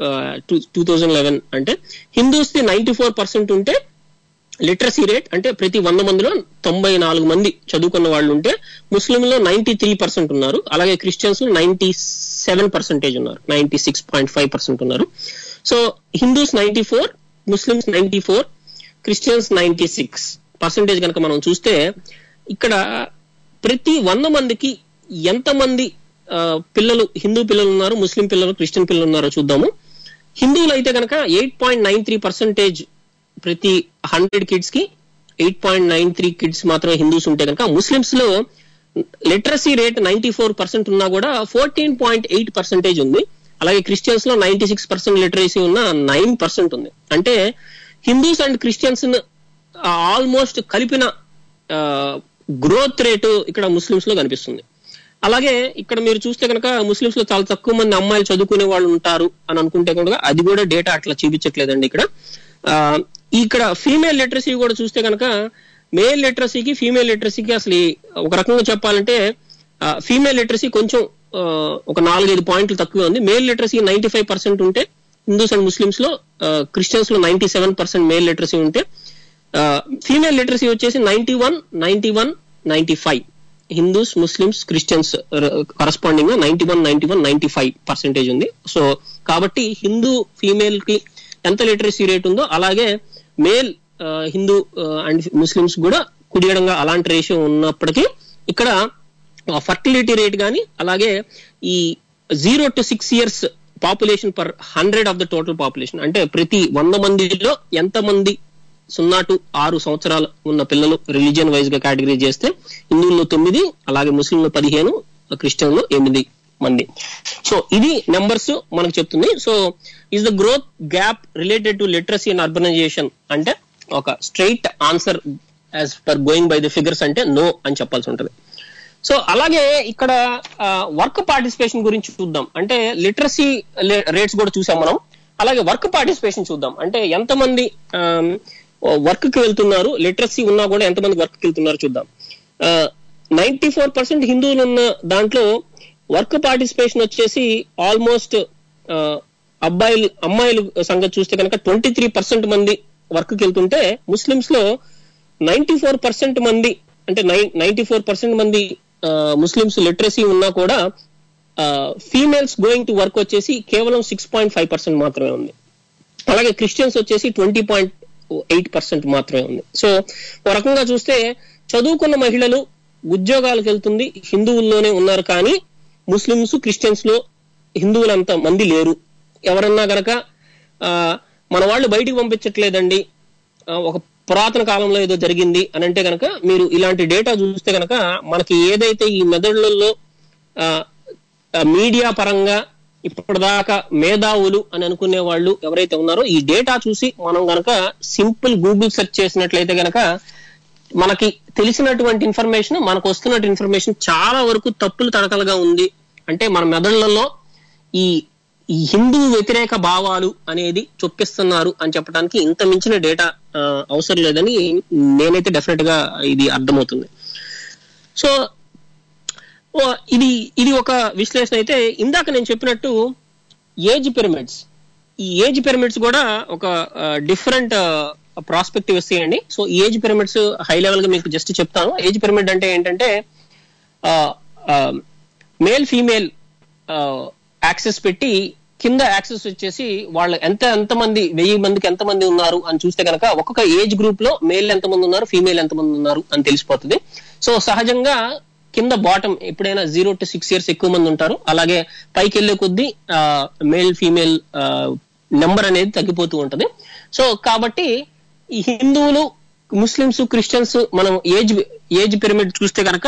two thousand eleven అంటే Hindus the ninety four percent ఉంటే లిటరసీ రేట్ అంటే ప్రతి వంద మందిలో తొంభై నాలుగు మంది చదువుకున్న వాళ్ళు ఉంటే ముస్లింలో నైన్టీ త్రీ పర్సెంట్ ఉన్నారు అలాగే క్రిస్టియన్స్ లో నైన్టీ సెవెన్ పర్సెంటేజ్ ఉన్నారు ninety six point five percent ఉన్నారు so Hindus ninety four Muslims ninety four Christians ninety six percentage కనుక మనం చూస్తే ఇక్కడ ప్రతి వంద మందికి ఎంతమంది ఆ, పిల్లలు హిందూ పిల్లలు ఉన్నారు ముస్లిం పిల్లలు క్రిస్టియన్ పిల్లలు ఉన్నారో చూద్దాము హిందువులు అయితే కనుక eight point nine three percentage ప్రతి హండ్రెడ్ కిడ్స్ కి eight point nine three kids మాత్రమే హిందూస్ ఉంటే కనుక ముస్లిమ్స్ లో literacy rate ninety four percent ఉన్నా కూడా ఫోర్టీన్ పాయింట్ ఎయిట్ పర్సెంటేజ్ ఉంది అలాగే క్రిస్టియన్స్ లో నైన్టీ సిక్స్ పర్సెంట్ లిటరసీ ఉన్న నైన్ పర్సెంట్ ఉంది అంటే హిందూస్ అండ్ క్రిస్టియన్స్ ఆల్మోస్ట్ కలిపిన గ్రోత్ రేటు ఇక్కడ ముస్లిమ్స్ లో కనిపిస్తుంది అలాగే ఇక్కడ మీరు చూస్తే కనుక ముస్లిమ్స్ లో చాలా తక్కువ మంది అమ్మాయిలు చదువుకునే వాళ్ళు ఉంటారు అని అనుకుంటే కనుక అది కూడా డేటా అట్లా చూపించట్లేదండి ఇక్కడ ఆ, ఇక్కడ ఫీమేల్ లిటరసీ కూడా చూస్తే కనుక మేల్ లిటరసీకి ఫీమేల్ లిటరసీకి అసలు ఈ- ఒక రకంగా చెప్పాలంటే ఫీమేల్ లిటరసీ కొంచెం ఆ, ఒక నాలుగైదు పాయింట్లు తక్కువే ఉంది male literacy ninety five percent ఉంటే హిందూస్ అండ్ ముస్లిమ్స్ లో క్రిస్టియన్స్ లో ninety seven percent male literacy ఉంటే ఫీమేల్ లిటరసీ వచ్చేసి ninety one ninety one ninety five Hindus Muslims Christians corresponding గా ninety one ninety one ninety five percentage ఉంది so కాబట్టి Hindu female కి ఎంత లిటరసీ రేట్ ఉందో అలాగే మేల్ హిందూ అండ్ ముస్లిమ్స్ కూడా కుడియడంగా అలాంటి రేషియో ఉన్నప్పటికీ ఇక్కడ ఫర్టిలిటీ రేట్ కానీ అలాగే ఈ zero to six years population per hundred of the total population అంటే ప్రతి వంద మందిలో ఎంత మంది సున్నా టు ఆరు సంవత్సరాలు ఉన్న పిల్లలు రిలీజియన్ వైజ్ గా కేటగిరీ చేస్తే హిందువుల్లో తొమ్మిది అలాగే ముస్లింలు పదిహేను క్రిస్టియన్లు ఎనిమిది మంది సో ఇది నెంబర్స్ మనకు చెప్తుంది so is the growth gap related to literacy and urbanization అంటే ఒక straight answer as per going by the figures అంటే నో అని చెప్పాల్సి ఉంటుంది సో అలాగే ఇక్కడ వర్క్ పార్టిసిపేషన్ గురించి చూద్దాం అంటే లిటరసీ రేట్స్ కూడా చూసాం మనం అలాగే వర్క్ పార్టిసిపేషన్ చూద్దాం అంటే ఎంతమంది వర్క్ కి వెళ్తున్నారు లిటరసీ ఉన్నా కూడా ఎంతమంది వర్క్ కి వెళ్తున్నారు చూద్దాం నైన్టీ ఫోర్ పర్సెంట్ హిందువులు ఉన్న దాంట్లో వర్క్ పార్టిసిపేషన్ వచ్చేసి ఆల్మోస్ట్ అబ్బాయిలు అమ్మాయిలు సంగతి చూస్తే కనుక ట్వంటీ త్రీ పర్సెంట్ మంది వర్క్ కి వెళ్తుంటే ముస్లిమ్స్ లో నైన్టీ ఫోర్ పర్సెంట్ మంది అంటే నైన్టీ ఫోర్ పర్సెంట్ మంది ముస్లిమ్స్ లిటరసీ ఉన్నా కూడా ఫీమేల్స్ గోయింగ్ టు వర్క్ వచ్చేసి కేవలం సిక్స్ పాయింట్ ఫైవ్ పర్సెంట్ మాత్రమే ఉంది అలాగే క్రిస్టియన్స్ వచ్చేసి ట్వంటీ పాయింట్ ఎయిట్ పర్సెంట్ మాత్రమే ఉంది సో ఒక రకంగా చూస్తే చదువుకున్న మహిళలు ఉద్యోగాలకు వెళ్తుంది హిందువుల్లోనే ఉన్నారు కానీ ముస్లిమ్స్ క్రిస్టియన్స్ లో హిందువులంత మంది లేరు ఎవరన్నా గనక ఆ, మన వాళ్ళు బయటికి పంపించట్లేదండి ఆ, ఒక పురాతన కాలంలో ఏదో జరిగింది అని అంటే గనక మీరు ఇలాంటి డేటా చూస్తే గనక మనకి ఏదైతే ఈ మెదడులలో ఆ, ఆ, మీడియా పరంగా ఇప్పటిదాకా మేధావులు అని అనుకునే వాళ్ళు ఎవరైతే ఉన్నారో ఈ డేటా చూసి మనం గనక సింపుల్ గూగుల్ సెర్చ్ చేసినట్లయితే గనక మనకి తెలిసినటువంటి ఇన్ఫర్మేషన్ మనకు వస్తున్నటువంటి ఇన్ఫర్మేషన్ చాలా వరకు తప్పులు తడకలుగా ఉంది అంటే మన మెదళ్లలో ఈ ఈ హిందూ వ్యతిరేక భావాలు అనేది చొప్పిస్తున్నారు అని చెప్పడానికి ఇంత మించిన డేటా అవసరం లేదని నేనైతే డెఫినెట్ గా ఇది అర్థమవుతుంది సో ఓ, ఇది ఇది ఒక విశ్లేషణ అయితే ఇందాక నేను చెప్పినట్టు ఏజ్ పిరమిడ్స్ ఈ ఏజ్ పిరమిడ్స్ కూడా ఒక డిఫరెంట్ ప్రాస్పెక్టివ్ వస్తాయండి సో ఈ ఏజ్ పిరమిడ్స్ హై లెవెల్ గా మీకు జస్ట్ చెప్తాను ఏజ్ పిరమిడ్ అంటే ఏంటంటే మేల్ ఫీమేల్ యాక్సెస్ పెట్టి కింద యాక్సెస్ వచ్చేసి వాళ్ళు ఎంత ఎంత మంది వెయ్యి మందికి ఎంత మంది ఉన్నారు అని చూస్తే కనుక ఒక్కొక్క ఏజ్ గ్రూప్ లో మేల్ ఎంత మంది ఉన్నారు ఫీమేల్ ఎంత మంది ఉన్నారు అని తెలిసిపోతుంది సో సహజంగా కింద బాటం ఎప్పుడైనా జీరో టు సిక్స్ ఇయర్స్ ఎక్కువ మంది ఉంటారు అలాగే పైకి వెళ్లే కొద్దీ మేల్ ఫీమేల్ నెంబర్ అనేది తగ్గిపోతూ ఉంటది సో కాబట్టి ఈ హిందువులు ముస్లిమ్స్ క్రిస్టియన్స్ మనం ఏజ్ ఏజ్ పిరమిడ్ చూస్తే కనుక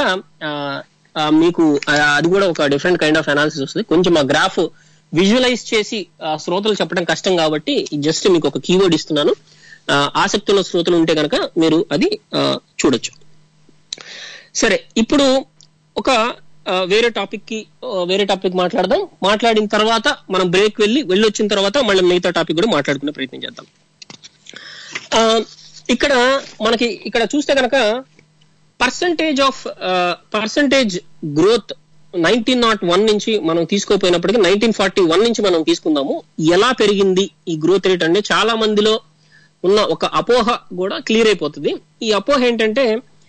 మీకు ఆ, అది కూడా ఒక డిఫరెంట్ కైండ్ ఆఫ్ అనాలిసిస్ వస్తుంది కొంచెం ఆ గ్రాఫ్ విజువలైజ్ చేసి ఆ, శ్రోతలు చెప్పడం కష్టం కాబట్టి జస్ట్ మీకు ఒక కీవర్డ్ ఇస్తున్నాను ఆ, ఆసక్తి ఉన్న శ్రోతలు ఉంటే కనుక మీరు అది ఆ, చూడొచ్చు సరే ఇప్పుడు ఒక ఆ, వేరే టాపిక్ కి ఆ, వేరే టాపిక్ మాట్లాడదాం మాట్లాడిన తర్వాత మనం బ్రేక్ వెళ్ళి వెళ్ళి వచ్చిన తర్వాత మళ్ళీ మిగతా టాపిక్ కూడా మాట్లాడుకునే ప్రయత్నం చేద్దాం ఆ, ఇక్కడ మనకి ఇక్కడ చూస్తే కనుక percentage of percentage growth nineteen nought one నుంచి మనం తీసుకోపోయినప్పటికీ నైన్టీన్ ఫార్టీ వన్ నుంచి మనం తీసుకుందాము ఎలా పెరిగింది ఈ గ్రోత్ రేట్ అంటే చాలా మందిలో ఉన్న ఒక అపోహ కూడా క్లియర్ అయిపోతుంది ఈ అపోహ ఏంటంటే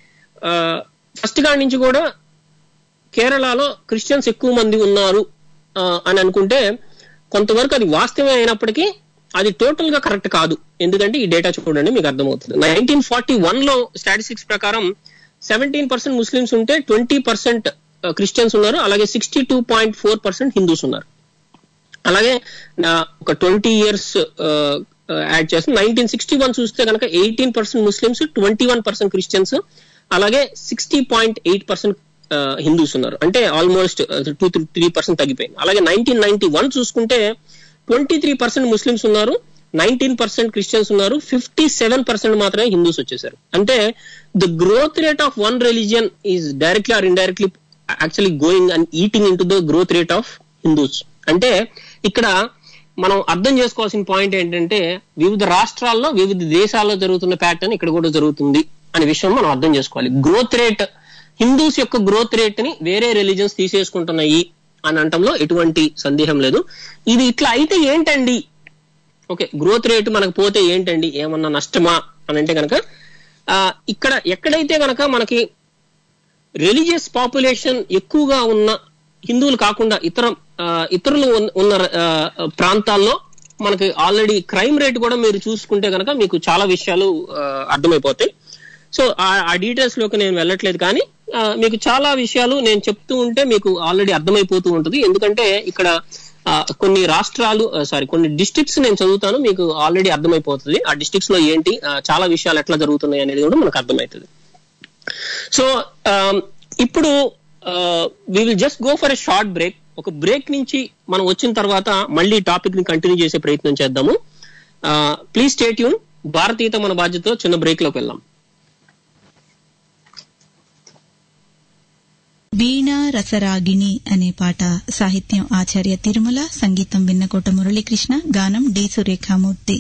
ఫస్ట్ కాడి నుంచి కూడా కేరళలో క్రిస్టియన్స్ ఎక్కువ మంది ఉన్నారు ఆ, అని అనుకుంటే కొంతవరకు అది వాస్తవమే అయినప్పటికీ అది టోటల్ గా కరెక్ట్ కాదు ఎందుకంటే ఈ డేటా చూడండి మీకు అర్థమవుతుంది నైన్టీన్ ఫార్టీ వన్ లో స్టాటిస్టిక్స్ ప్రకారం సెవెంటీన్ పర్సెంట్ ముస్లిమ్స్ ఉంటే ట్వంటీ పర్సెంట్ క్రిస్టియన్స్ ఉన్నారు అలాగే sixty two point four percent Hindus ఉన్నారు అలాగే నా ఒక ట్వంటీ ఇయర్స్ యాడ్ చేస్తే నైన్టీన్ సిక్స్టీ వన్ చూస్తే కనుక eighteen percent Muslims twenty one percent Christians అలాగే sixty point eight percent Hindus ఉన్నారు అంటే ఆల్మోస్ట్ టూ త్రీ పర్సెంట్ తగ్గిపోయింది అలాగే నైన్టీన్ నైన్టీ వన్ చూసుకుంటే ట్వంటీ త్రీ పర్సెంట్ ముస్లిమ్స్ ఉన్నారు నైన్టీన్ పర్సెంట్ క్రిస్టియన్స్ ఉన్నారు ఫిఫ్టీ సెవెన్ పర్సెంట్ మాత్రమే హిందూస్ వచ్చేసారు అంటే the growth rate of one religion is directly or indirectly actually going and eating in to the growth rate of Hindus అంటే ఇక్కడ మనం అర్థం చేసుకోవాల్సిన పాయింట్ ఏంటంటే వివిధ రాష్ట్రాల్లో వివిధ దేశాల్లో జరుగుతున్న ప్యాటర్న్ ఇక్కడ కూడా జరుగుతుంది అనే విషయం మనం అర్థం చేసుకోవాలి గ్రోత్ రేట్ హిందూస్ యొక్క గ్రోత్ రేట్ ని వేరే రిలీజన్స్ తీసేసుకుంటున్నాయి అని అంటంలో ఎటువంటి సందేహం లేదు ఇది ఇట్లా అయితే ఏంటండి ఓకే గ్రోత్ రేట్ మనకు పోతే ఏంటండి ఏమన్నా నష్టమా అని అంటే కనుక ఇక్కడ ఎక్కడైతే కనుక మనకి రిలీజియస్ పాపులేషన్ ఎక్కువగా ఉన్న హిందువులు కాకుండా ఇతర ఆ, ఇతరులు ఉన్న- ఉన్న ఆ, ప్రాంతాల్లో మనకి ఆల్రెడీ క్రైమ్ రేట్ కూడా మీరు చూసుకుంటే కనుక మీకు చాలా విషయాలు ఆ, అర్థమైపోతాయి సో ఆ- ఆ డీటెయిల్స్ లోకి నేను వెళ్ళట్లేదు కానీ ఆ, మీకు చాలా విషయాలు నేను చెప్తూ ఉంటే మీకు ఆల్రెడీ అర్థమైపోతూ ఉంటుంది ఎందుకంటే ఇక్కడ ఆ, కొన్ని రాష్ట్రాలు సారీ కొన్ని డిస్ట్రిక్ట్స్ నేను చదువుతాను మీకు ఆల్రెడీ అర్థమైపోతుంది ఆ డిస్ట్రిక్ట్స్ లో ఏంటి ఆ, చాలా విషయాలు ఎట్లా జరుగుతున్నాయి అనేది కూడా మనకు అర్థమవుతుంది సో ఇప్పుడు we will just go for a short break ఒక బ్రేక్ నుంచి మనం వచ్చిన తర్వాత మళ్ళీ టాపిక్ ని కంటిన్యూ చేసే ప్రయత్నం చేద్దాము ప్లీజ్ స్టేట్ యూన్ భారతీయత మన బాధ్యతతో చిన్న బ్రేక్ లోకి వెళ్దాం వీణా రసరాగిణి అనే పాట సాహిత్యం ఆచార్య తిరుమల సంగీతం విన్నకోట మురళీకృష్ణ గానం డి సురేఖామూర్తి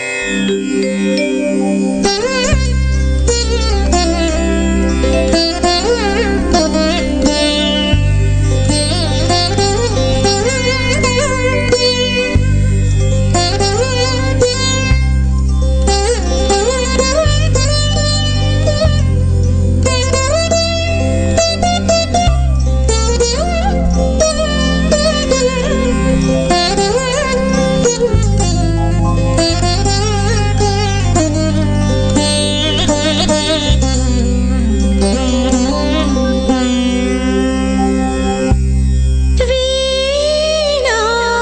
వీణా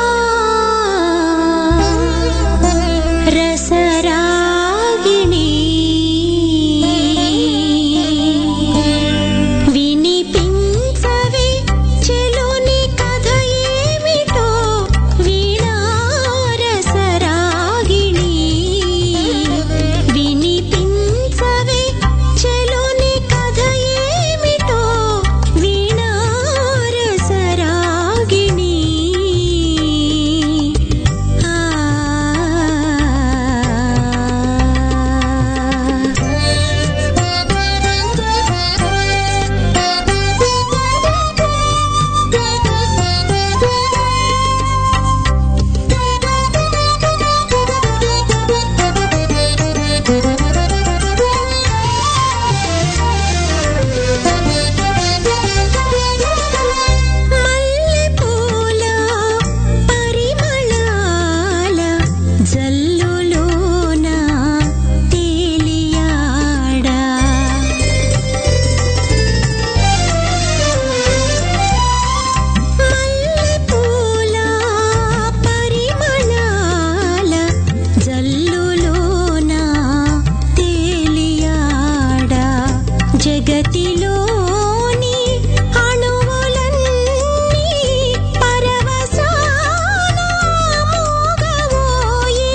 రసరాగిణి వినిపించవే చెలుని కథ ఏమిటో వీణా రసరాగిణి వినిపించవే చెలుని కథ ఏమిటో వీణా రసరాగిణి మల్లెపూల పరిమళాల జల్లులోన తేలియాడా మల్లెపూల పరిమళాల జల్లులోన తేలియాడా జగతిలోని అణువులన్నీ పరవశాన మోగవోయి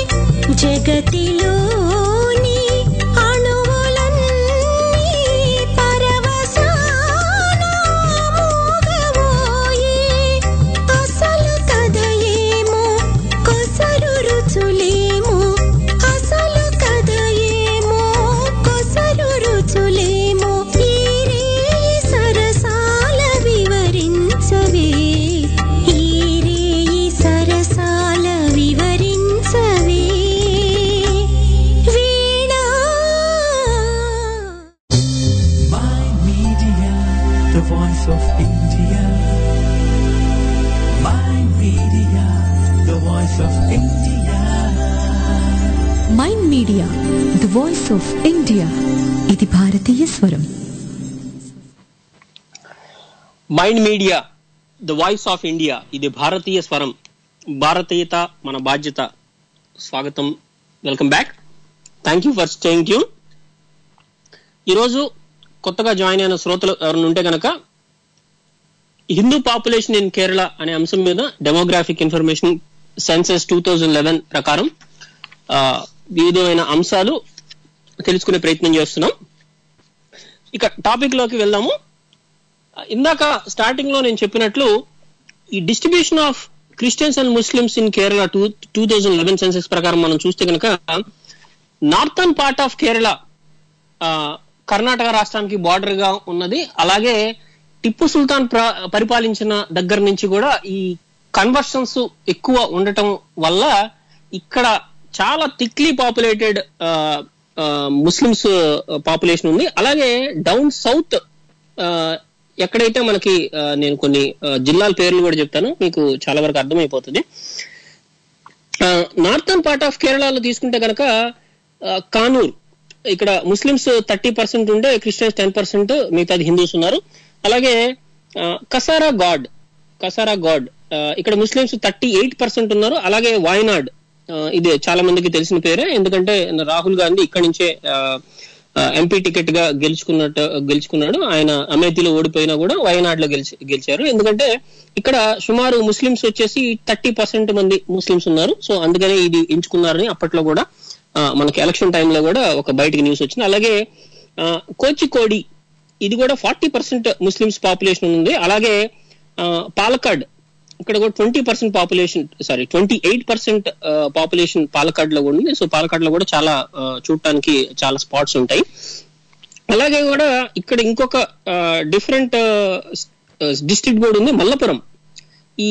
జగతిలోని అణువులన్నీ పరవశాన మోగవోయి అసలు కథ ఏమో కొసరు రుచులేమో అసలు కథ ఏమో కొసరు రుచులేమో ఈ రేయి సరసాల వివరించవే ఈ రేయి సరసాల వివరించవే వీణా My Media, the voice of India. My Media, the voice of India. Mind media the voice of India ఇది భారతీయ స్వరం mind media the voice of India ఇది భారతీయ స్వరం భారతీయత మన బాధ్యత స్వాగతం welcome back thank you for staying tuned ఈరోజు కొత్తగా జాయిన్ అయిన శ్రోతలు ఎవరైనా ఉంటే గనక హిందూ పాపులేషన్ ఇన్ కేరళ అనే అంశం మీద demographic information census two thousand eleven ప్రకారం ఆ, వివిధమైన అంశాలు తెలుసుకునే ప్రయత్నం చేస్తున్నాం ఇక టాపిక్ లోకి వెళ్దాము ఇందాక స్టార్టింగ్ లో నేను చెప్పినట్లు ఈ distribution of Christians and Muslims in Kerala two two thousand eleven census ప్రకారం మనం చూస్తే కనుక నార్థన్ పార్ట్ ఆఫ్ కేరళ ఆ, కర్ణాటక రాష్ట్రానికి బార్డర్ గా ఉన్నది అలాగే టిప్పు సుల్తాన్ ప్ర- పరిపాలించిన దగ్గర నుంచి కూడా ఈ కన్వర్షన్స్ ఎక్కువ ఉండటం వల్ల ఇక్కడ చాలా థిక్లీ పాపులేటెడ్ ముస్లిమ్స్ పాపులేషన్ ఉంది అలాగే డౌన్ సౌత్ ఎక్కడైతే మనకి ఆ, నేను కొన్ని ఆ, జిల్లాల పేర్లు కూడా చెప్తాను మీకు చాలా వరకు అర్థమైపోతుంది నార్థన్ పార్ట్ ఆఫ్ కేరళలో తీసుకుంటే గనక ఆ, కానూర్ ఇక్కడ ముస్లిమ్స్ థర్టీ పర్సెంట్ ఉంటే క్రిస్టియన్స్ టెన్ పర్సెంట్ మిగతాది హిందూస్ ఉన్నారు అలాగే ఆ, కసారా గాడ్ కసారా గాడ్ ఆ, ఇక్కడ ముస్లిమ్స్ థర్టీ ఎయిట్ పర్సెంట్ ఉన్నారు అలాగే వాయనాడ్ ఆ, ఇది చాలా మందికి తెలిసిన పేరే ఎందుకంటే రాహుల్ గాంధీ ఇక్కడి నుంచే ఎంపీ టికెట్ గా గెలుచుకున్నట్టు గెలుచుకున్నాడు ఆయన అమేథీలో ఓడిపోయినా కూడా వయనాడ్ లో గెలిచి గెలిచారు ఎందుకంటే ఇక్కడ సుమారు ముస్లిమ్స్ వచ్చేసి థర్టీ పర్సెంట్ మంది ముస్లిమ్స్ ఉన్నారు సో అందుకనే ఇది ఎంచుకున్నారని అప్పట్లో కూడా ఆ, మనకి ఎలక్షన్ టైంలో కూడా ఒక బయటకి న్యూస్ వచ్చింది అలాగే ఆ, కోచికోడి ఇది కూడా ఫార్టీ పర్సెంట్ ముస్లిమ్స్ పాపులేషన్ ఉంది అలాగే ఆ, పాలకాడ్ ఇక్కడ కూడా twenty percent population sorry twenty eight percent population Palakkad లో కూడా ఉంది సో పాలకాడ్ లో కూడా చాలా ఆ, చూడటానికి చాలా స్పాట్స్ ఉంటాయి అలాగే కూడా ఇక్కడ ఇంకొక డిఫరెంట్ డిస్ట్రిక్ట్ కూడా ఉంది మల్లపురం ఈ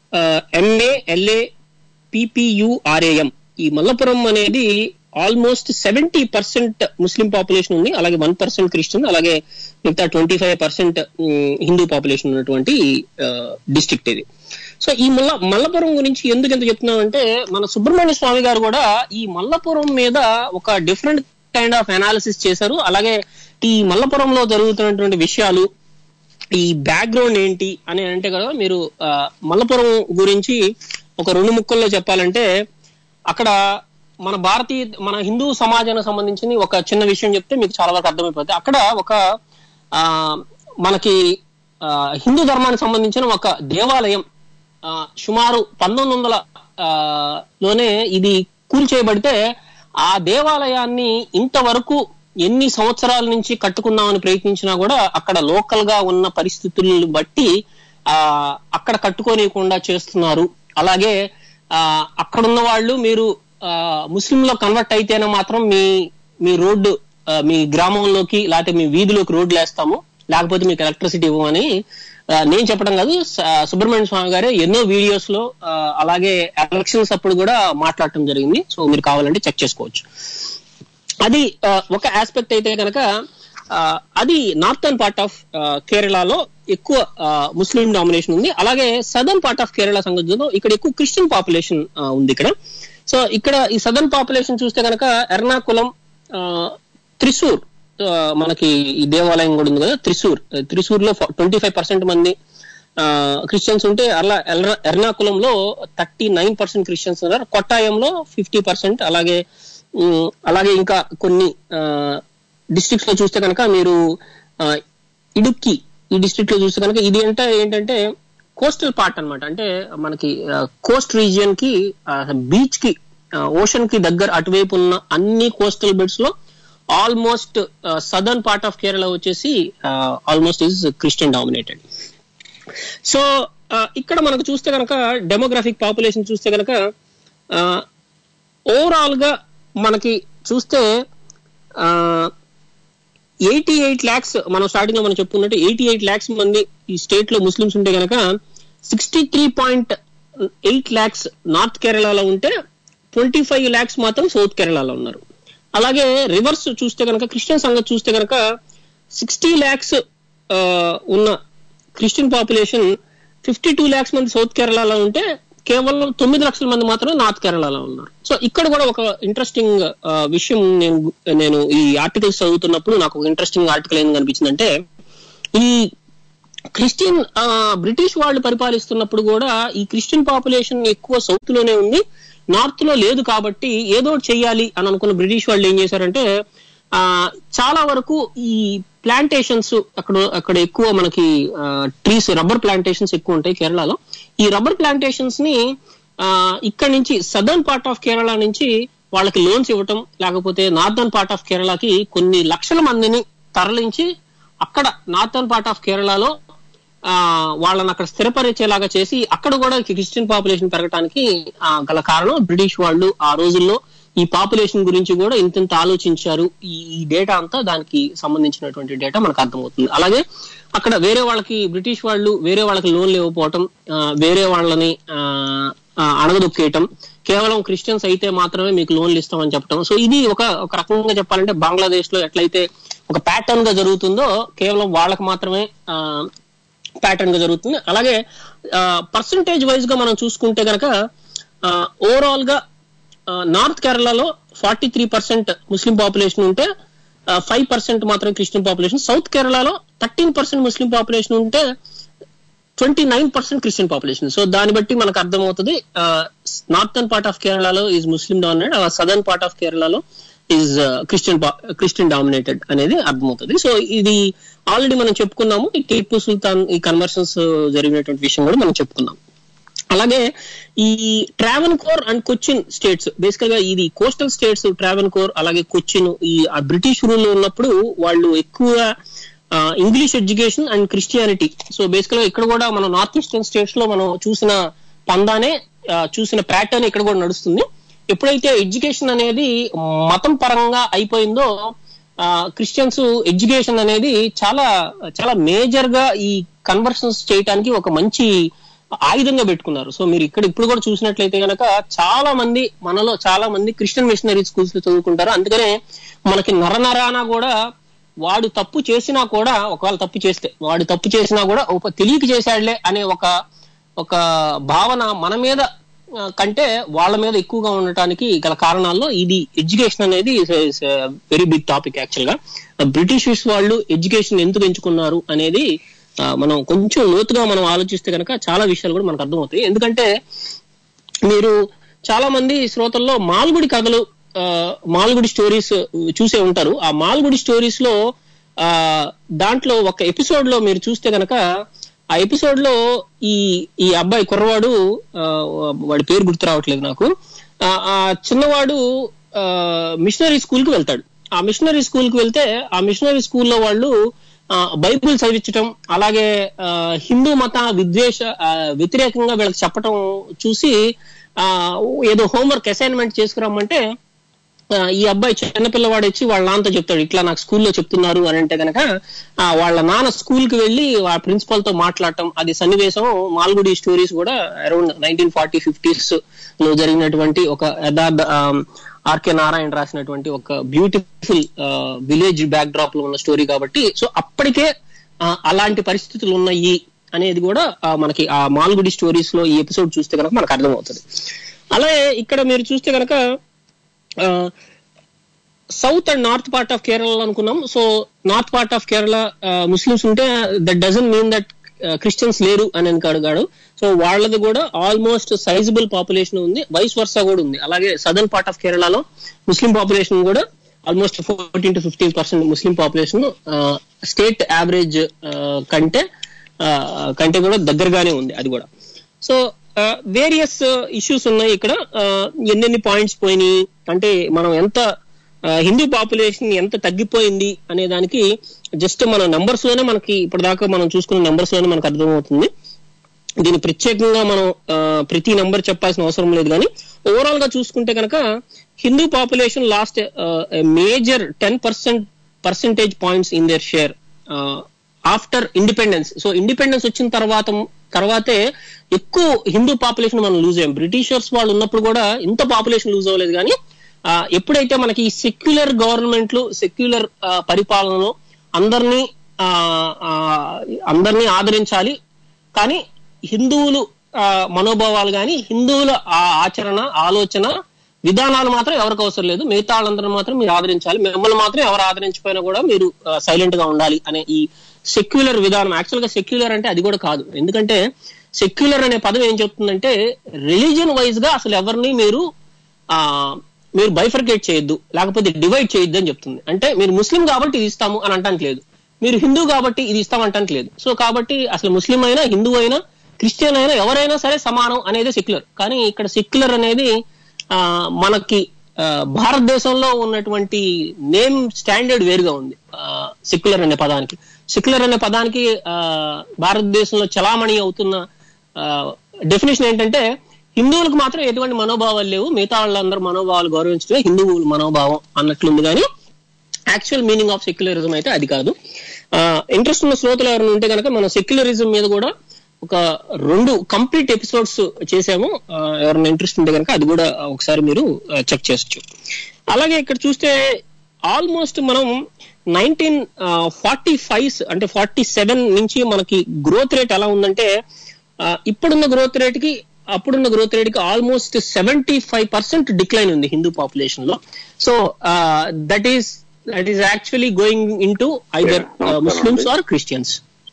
ఎంఏ ఎల్ఏ పిపియుఆర్ఏఎం ఈ మల్లపురం అనేది almost seventy percent Muslim population ఉంది అలాగే వన్ పర్సెంట్ క్రిస్టియన్ అలాగే మిగతా twenty five percent Hindu population ఉన్నటువంటి డిస్ట్రిక్ట్ ఇది సో ఈ మల్ల మల్లపురం గురించి ఎందుకు ఎంత చెప్తున్నామంటే మన సుబ్రహ్మణ్య స్వామి గారు కూడా ఈ మల్లపురం మీద ఒక డిఫరెంట్ కైండ్ ఆఫ్ అనాలిసిస్ చేశారు అలాగే ఈ మల్లపురంలో జరుగుతున్నటువంటి విషయాలు ఈ బ్యాక్గ్రౌండ్ ఏంటి అని అంటే కదా మీరు ఆ, మల్లపురం గురించి ఒక రెండు ముక్కల్లో చెప్పాలంటే అక్కడ మన భారతీయ మన హిందూ సమాజానికి సంబంధించిన ఒక చిన్న విషయం చెప్తే మీకు చాలా వరకు అర్థమైపోతుంది అక్కడ ఒక ఆ మనకి ఆ, హిందూ ధర్మానికి సంబంధించిన ఒక దేవాలయం ఆ, సుమారు పంతొమ్మిది వందల ఆ, లోనే ఇది కూల్చేయబడితే ఆ దేవాలయాన్ని ఇంతవరకు ఎన్ని సంవత్సరాల నుంచి కట్టుకుందామని ప్రయత్నించినా కూడా అక్కడ లోకల్ గా ఉన్న పరిస్థితులను బట్టి ఆ అక్కడ కట్టుకోనియకుండా చేస్తున్నారు అలాగే ఆ అక్కడున్న వాళ్ళు మీరు ఆ ముస్లింలో కన్వర్ట్ అయితేనే మాత్రం మీ మీ రోడ్డు ఆ, మీ గ్రామంలోకి లేకపోతే మీ వీధిలోకి రోడ్లు వేస్తాము లేకపోతే మీకు ఎలక్ట్రిసిటీ ఇవ్వమని ఆ, నేను చెప్పడం కాదు స- సుబ్రహ్మణ్య స్వామి గారు ఎన్నో వీడియోస్ లో ఆ, అలాగే ఎలక్షన్స్ అప్పుడు కూడా మాట్లాడటం జరిగింది సో మీరు కావాలంటే చెక్ చేసుకోవచ్చు అది ఆ, ఒక ఆస్పెక్ట్ అయితే కనుక అది నార్థన్ పార్ట్ ఆఫ్ కేరళలో ఎక్కువ ఆ, ముస్లిం డామినేషన్ ఉంది అలాగే సదర్న్ పార్ట్ ఆఫ్ కేరళ సంగతిలో ఇక్కడ ఎక్కువ క్రిస్టియన్ పాపులేషన్ ఉంది ఇక్కడ సో ఇక్కడ ఈ సదర్న్ పాపులేషన్ చూస్తే కనుక ఎర్నాకుళం ఆ, త్రిశూర్ ఆ, మనకి ఈ దేవాలయం కూడా ఉంది కదా త్రిశూర్ త్రిశూర్ లో ట్వంటీ ఫైవ్ పర్సెంట్ మంది క్రిస్టియన్స్ ఉంటే అలా ఎర్నా- ఎర్నాకుళంలో థర్టీ నైన్ పర్సెంట్ క్రిస్టియన్స్ ఉన్నారు కొట్టాయంలో ఫిఫ్టీ పర్సెంట్ అలాగే ఉమ్, అలాగే ఇంకా కొన్ని డిస్ట్రిక్ట్స్ లో చూస్తే కనుక మీరు ఆ, ఇడుక్కి ఈ డిస్ట్రిక్ట్ లో చూస్తే కనుక ఇది అంటే ఏంటంటే కోస్టల్ పార్ట్ అన్నమాట అంటే మనకి కోస్ట్ రీజియన్ కి బీచ్ కి ఓషన్ కి దగ్గర అటువైపు ఉన్న అన్ని కోస్టల్ బెడ్స్ లో almost southern part of Kerala వచ్చేసి almost is Christian dominated so ఆ, ఇక్కడ మనకు చూస్తే కనుక డెమోగ్రాఫిక్ పాపులేషన్ చూస్తే కనుక ఓవరాల్ గా మనకి చూస్తే ఎయిటీ ఎయిట్ ల్యాక్స్ మనం స్టార్టింగ్ లో మనం చెప్పుకున్నట్టు ఎయిటీ ఎయిట్ ల్యాక్స్ మంది ఈ స్టేట్ లో ముస్లిమ్స్ ఉంటే కనుక sixty three point eight lakhs north కేరళలో ఉంటే ట్వంటీ ఫైవ్ ల్యాక్స్ మాత్రం సౌత్ కేరళలో ఉన్నారు అలాగే రివర్స్ చూస్తే కనుక క్రిస్టియన్ సంగతి చూస్తే కనుక సిక్స్టీ ల్యాక్స్ ఉన్న Christian population fifty two lakhs మంది సౌత్ కేరళలో ఉంటే కేవలం తొమ్మిది లక్షల మంది మాత్రమే నార్త్ కేరళలో ఉన్నారు సో ఇక్కడ కూడా ఒక ఇంట్రెస్టింగ్ విషయం నేను నేను ఈ ఆర్టికల్స్ చదువుతున్నప్పుడు నాకు ఒక ఇంట్రెస్టింగ్ ఆర్టికల్ ఏం కనిపించిందంటే ఈ క్రిస్టియన్ ఆ, బ్రిటిష్ వాళ్ళు పరిపాలిస్తున్నప్పుడు కూడా ఈ క్రిస్టియన్ పాపులేషన్ ఎక్కువ సౌత్ లోనే ఉంది నార్త్ లో లేదు కాబట్టి ఏదో ఒకటి చెయ్యాలి అని అనుకున్న బ్రిటిష్ వాళ్ళు ఏం చేశారంటే ఆ చాలా వరకు ఈ ప్లాంటేషన్స్ అక్కడ అక్కడ ఎక్కువ మనకి ట్రీస్ రబ్బర్ ప్లాంటేషన్స్ ఎక్కువ ఉంటాయి కేరళలో ఈ రబ్బర్ ప్లాంటేషన్స్ ని ఆ ఇక్కడ నుంచి సదర్న్ పార్ట్ ఆఫ్ కేరళ నుంచి వాళ్ళకి లోన్స్ ఇవ్వటం లేకపోతే నార్థన్ పార్ట్ ఆఫ్ కేరళకి కొన్ని లక్షల మందిని తరలించి అక్కడ నార్థన్ పార్ట్ ఆఫ్ కేరళలో ఆ వాళ్ళని అక్కడ స్థిరపరిచేలాగా చేసి అక్కడ కూడా క్రిస్టియన్ పాపులేషన్ పెరగడానికి ఆ, గల కారణం బ్రిటిష్ వాళ్ళు ఆ రోజుల్లో ఈ పాపులేషన్ గురించి కూడా ఇంతింత ఆలోచించారు ఈ ఈ డేటా అంతా దానికి సంబంధించినటువంటి డేటా మనకు అర్థమవుతుంది అలాగే అక్కడ వేరే వాళ్ళకి బ్రిటిష్ వాళ్ళు వేరే వాళ్ళకి లోన్లు ఇవ్వకపోవటం ఆ, వేరే వాళ్ళని ఆ, ఆ, అణగదొక్కేయటం కేవలం క్రిస్టియన్స్ అయితే మాత్రమే మీకు లోన్లు ఇస్తామని చెప్పడం సో ఇది ఒక ఒక రకంగా చెప్పాలంటే బంగ్లాదేశ్ లో ఎట్లయితే ఒక ప్యాటర్న్ గా జరుగుతుందో కేవలం వాళ్ళకి మాత్రమే ఆ, ప్యాటర్న్ గా జరుగుతుంది అలాగే పర్సంటేజ్ వైజ్ గా మనం చూసుకుంటే గనక ఓవరాల్ గా నార్త్ కేరళలో forty three percent Muslim population ఉంటే ఫైవ్ పర్సెంట్ మాత్రమే క్రిస్టియన్ పాపులేషన్ సౌత్ కేరళలో థర్టీన్ పర్సెంట్ ముస్లిం పాపులేషన్ ఉంటే twenty nine percent Christian population so దాన్ని బట్టి మనకు అర్థమవుతుంది నార్థన్ పార్ట్ ఆఫ్ కేరళలో is Muslim dominate southern part of కేరళలో ఈజ్ క్రిస్టియన్ క్రిస్టియన్ డామినేటెడ్ అనేది అర్థమవుతుంది సో ఇది ఆల్రెడీ మనం చెప్పుకున్నాము ఈ టిప్పు సుల్తాన్ ఈ కన్వర్షన్స్ జరిగినటువంటి విషయం కూడా మనం చెప్పుకున్నాం అలాగే ఈ Travancore and Cochin states బేసికల్ గా ఇది కోస్టల్ స్టేట్స్ ట్రావెన్ కోర్ అలాగే కొచ్చిన్ ఈ ఆ బ్రిటిష్ రూల్ ఉన్నప్పుడు వాళ్ళు ఎక్కువగా English education and Christianity so బేసికల్ గా ఇక్కడ కూడా మనం నార్త్ ఈస్టర్న్ స్టేట్స్ లో మనం చూసిన పందానే ఆ, చూసిన ప్యాటర్న్ ఇక్కడ కూడా నడుస్తుంది ఎప్పుడైతే ఎడ్యుకేషన్ అనేది మతం పరంగా అయిపోయిందో క్రిస్టియన్స్ ఎడ్యుకేషన్ అనేది చాలా చాలా మేజర్ గా ఈ కన్వర్షన్స్ చేయడానికి ఒక మంచి ఆయుధంగా పెట్టుకున్నారు సో మీరు ఇక్కడ ఇప్పుడు కూడా చూసినట్లయితే గనక చాలా మంది మనలో చాలా మంది క్రిస్టియన్ మిషనరీ స్కూల్స్ లో చదువుకుంటారు అందుకనే మనకి నరనరాన కూడా వాడు తప్పు చేసినా కూడా ఒకవేళ తప్పు చేస్తే వాడు తప్పు చేసినా కూడా ఒక తెలియక చేశాడులే అనే ఒక ఒక భావన మన మీద ఆ, కంటే వాళ్ళ మీద ఎక్కువగా ఉండటానికి గల కారణాల్లో ఇది ఎడ్యుకేషన్ అనేది వెరీ బిగ్ టాపిక్ యాక్చువల్ గా బ్రిటిషర్స్ వాళ్ళు ఎడ్యుకేషన్ ఎందుకు ఎంచుకున్నారు అనేది ఆ, మనం కొంచెం లోతుగా మనం ఆలోచిస్తే కనుక చాలా విషయాలు కూడా మనకు అర్థమవుతాయి ఎందుకంటే మీరు చాలా మంది శ్రోతల్లో మాల్గుడి కథలు ఆ, మాల్గుడి స్టోరీస్ చూసే ఉంటారు ఆ మాల్గుడి స్టోరీస్ లో ఆ దాంట్లో ఒక ఎపిసోడ్ లో మీరు చూస్తే గనక ఆ ఎపిసోడ్ లో ఈ ఈ అబ్బాయి కుర్రవాడు ఆ, వాడి పేరు గుర్తు రావట్లేదు నాకు ఆ, ఆ చిన్నవాడు మిషనరీ స్కూల్ కి వెళ్తాడు ఆ మిషనరీ స్కూల్ కి వెళ్తే ఆ మిషనరీ స్కూల్లో వాళ్ళు ఆ, బైబిల్ చదివించటం అలాగే ఆ, హిందూ మత విద్వేష ఆ, వ్యతిరేకంగా వీళ్ళకి చెప్పటం చూసి ఆ ఏదో హోంవర్క్ అసైన్మెంట్ చేసుకురమ్మంటే ఆ, ఈ అబ్బాయి చిన్నపిల్లవాడు వచ్చి వాళ్ళ నాన్నతో చెప్తాడు ఇట్లా నాకు స్కూల్లో చెప్తున్నారు అని అంటే గనక ఆ, వాళ్ళ నాన్న స్కూల్ కి వెళ్ళి ఆ ప్రిన్సిపల్ తో మాట్లాడటం అది సన్నివేశం మాల్గుడి స్టోరీస్ కూడా అరౌండ్ నైన్టీన్ ఫార్టీ ఫిఫ్టీస్ లో జరిగినటువంటి ఒక యథార్థ ఆర్కే నారాయణ రాసినటువంటి ఒక బ్యూటిఫుల్ విలేజ్ బ్యాక్ డ్రాప్ లో ఉన్న స్టోరీ కాబట్టి సో అప్పటికే ఆ, అలాంటి పరిస్థితులు ఉన్నాయి అనేది కూడా ఆ, మనకి ఆ మాల్గుడి స్టోరీస్ లో ఈ ఎపిసోడ్ చూస్తే కనుక మనకు అర్థమవుతుంది అలాగే ఇక్కడ మీరు చూస్తే కనుక south and north part of Kerala అనుకున్నాం so north part of Kerala Muslims ఉంటే that doesn't mean that Christians లేరు అని అని అడిగాడు సో వాళ్ళది కూడా ఆల్మోస్ట్ సైజబుల్ పాపులేషన్ ఉంది వైస్ వర్సా కూడా ఉంది అలాగే సదర్న్ పార్ట్ ఆఫ్ కేరళలో ముస్లిం పాపులేషన్ కూడా almost fourteen to fifteen percent Muslim population state average కంటే ఆ, కంటే కూడా దగ్గరగానే ఉంది అది కూడా సో వేరియస్ ఇష్యూస్ ఉన్నాయి ఇక్కడ ఆ, ఎన్నెన్ని పాయింట్స్ పోయినాయి అంటే మనం ఎంత ఆ, హిందూ పాపులేషన్ ఎంత తగ్గిపోయింది అనే దానికి జస్ట్ మన నంబర్స్ లోనే మనకి ఇప్పటిదాకా మనం చూసుకున్న నంబర్స్ లోనే మనకు అర్థమవుతుంది దీన్ని ప్రత్యేకంగా మనం ఆ, ప్రతి నంబర్ చెప్పాల్సిన అవసరం లేదు కానీ ఓవరాల్ గా చూసుకుంటే కనుక Hindu population lost major ten percent percentage points in their share after independence so independence వచ్చిన తర్వాత తర్వాతే ఎక్కువ హిందూ పాపులేషన్ మనం లూజ్ అయ్యాం బ్రిటిషర్స్ వాళ్ళు ఉన్నప్పుడు కూడా ఇంత పాపులేషన్ లూజ్ అవ్వలేదు కానీ ఆ, ఎప్పుడైతే మనకి ఈ సెక్యులర్ గవర్నమెంట్లు సెక్యులర్ పరిపాలనలో అందరినీ ఆ, ఆ, అందరినీ ఆదరించాలి కానీ హిందువులు ఆ, మనోభావాలు కానీ హిందువుల ఆ ఆచరణ ఆలోచన విధానాలు మాత్రం ఎవరికి అవసరం లేదు మిగతా వాళ్ళందరూ మాత్రం మీరు ఆదరించాలి మిమ్మల్ని మాత్రం ఎవరు ఆదరించిపోయినా కూడా మీరు సైలెంట్ గా ఉండాలి అనే ఈ సెక్యులర్ విధానం యాక్చువల్ గా సెక్యులర్ అంటే అది కూడా కాదు ఎందుకంటే సెక్యులర్ అనే పదం ఏం చెప్తుందంటే రిలీజియన్ వైజ్ గా అసలు ఎవరిని మీరు ఆ మీరు బైఫర్కేట్ చేయొద్దు లేకపోతే డివైడ్ చేయొద్దు అని చెప్తుంది అంటే మీరు ముస్లిం కాబట్టి ఇది ఇస్తాము అని అంటానికి లేదు మీరు హిందూ కాబట్టి ఇది ఇస్తాం అంటానికి లేదు సో కాబట్టి అసలు ముస్లిం అయినా హిందూ అయినా క్రిస్టియన్ అయినా ఎవరైనా సరే సమానం అనేది సెక్యులర్ కానీ ఇక్కడ సెక్యులర్ అనేది ఆ మనకి ఆ, భారతదేశంలో ఉన్నటువంటి నేమ్ స్టాండర్డ్ వేరుగా ఉంది సెక్యులర్ అనే పదానికి సెక్యులర్ అనే పదానికి ఆ, భారతదేశంలో చలామణి అవుతున్న డెఫినేషన్ ఏంటంటే హిందువులకు మాత్రం ఎటువంటి మనోభావాలు లేవు మిగతా వాళ్ళందరూ మనోభావాలు గౌరవించడమే హిందువుల మనోభావం అన్నట్లుంది కానీ యాక్చువల్ మీనింగ్ ఆఫ్ సెక్యులరిజం అయితే అది కాదు ఇంట్రెస్ట్ ఉన్న శ్రోతలు ఎవరైనా ఉంటే కనుక మనం సెక్యులరిజం మీద కూడా ఒక రెండు కంప్లీట్ ఎపిసోడ్స్ చేసాము ఆ, ఎవరైనా ఇంట్రెస్ట్ ఉంటే కనుక అది కూడా ఒకసారి మీరు చెక్ చేసుకోవచ్చు అలాగే ఇక్కడ చూస్తే ఆల్మోస్ట్ మనం నైన్టీన్ ఫార్టీ ఫైవ్ అంటే ఫార్టీ సెవెన్ నుంచి మనకి గ్రోత్ రేట్ ఎలా ఉందంటే ఆ, ఇప్పుడున్న గ్రోత్ రేట్ కి అప్పుడున్న గ్రోత్ రేట్ కి almost seventy five percent decline ఉంది హిందూ పాపులేషన్ లో so that is that is actually going in to either Yeah, నమస్కారం ముస్లిమ్స్ అండి. ఆర్ క్రిస్టియన్స్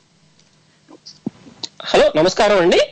హలో నమస్కారం అండి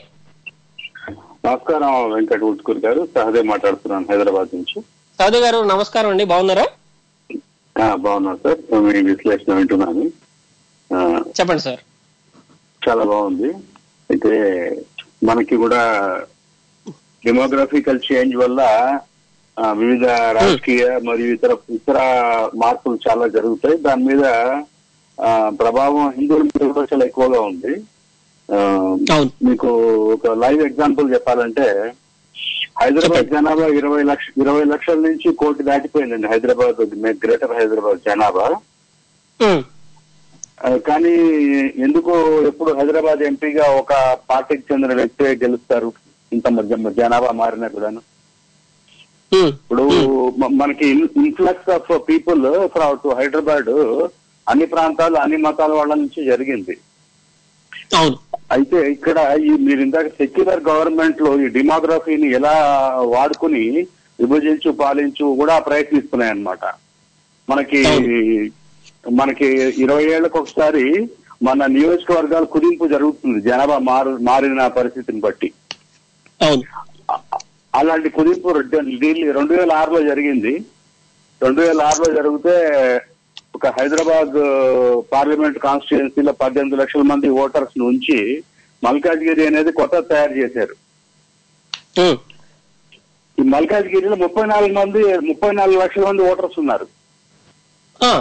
నమస్కారం వెంకట ఉట్కూర్ గారు సహదే మాట్లాడుతున్నాను హైదరాబాద్ నుంచి సాధు గారు నమస్కారం అండి బాగున్నారా ఆ, బాగున్నాను సార్ మీ విశ్లేషణ వింటున్నాను ఆ, చెప్పండి సార్ చాలా బాగుంది అయితే మనకి కూడా డెమోగ్రఫికల్ చేంజ్ వల్ల ఆ, వివిధ రాజకీయ మరియు ఇతర ఇతర మార్పులు చాలా జరుగుతాయి దాని మీద ఆ, ప్రభావం హిందువుల మీద కూడా చాలా ఎక్కువగా ఉంది ఆ, అవును మీకు ఒక లైవ్ ఎగ్జాంపుల్ చెప్పాలంటే హైదరాబాద్ జనాభా ఇరవై లక్ష ఇరవై లక్షల నుంచి కోటి దాటిపోయిందండి హైదరాబాద్ గ్రేటర్ హైదరాబాద్ జనాభా ఉమ్, ఆ, కానీ ఎందుకు ఎప్పుడు హైదరాబాద్ ఎంపీగా ఒక పార్టీకి చెందిన వ్యక్తే గెలుస్తారు ఇంత మధ్య జనాభా మారినా కూడాను ఉమ్, ఇప్పుడు మ- మనకి influx of people from to Hyderabad అన్ని ప్రాంతాలు అన్ని మతాల వాళ్ళ నుంచి జరిగింది అవును అయితే ఇక్కడ ఈ మీరు ఇందాక సెక్యులర్ గవర్నమెంట్ లో ఈ డిమోగ్రఫీని ఎలా వాడుకుని విభజించు పాలించు కూడా ప్రయత్నిస్తున్నాయి అన్నమాట మనకి మనకి ఇరవై ఏళ్లకు ఒకసారి మన నియోజకవర్గాల కుదింపు జరుగుతుంది జనాభా మారు మారిన పరిస్థితిని బట్టి అవును అలాంటి కుదింపు రెండు దీన్ని రెండు వేల ఆరులో జరిగింది రెండు వేల ఆరులో జరిగితే ఒక హైదరాబాద్ పార్లమెంట్ కాన్స్టిట్యుయెన్సీలో పద్దెనిమిది లక్షల మంది ఓటర్స్ నుంచి మల్కాజ్గిరి అనేది కొత్త తయారు చేశారు ఉమ్, ఈ మల్కాజ్గిరిలో ముప్పై నాలుగు మంది ముప్పై నాలుగు లక్షల మంది ఓటర్స్ ఉన్నారు ఆ,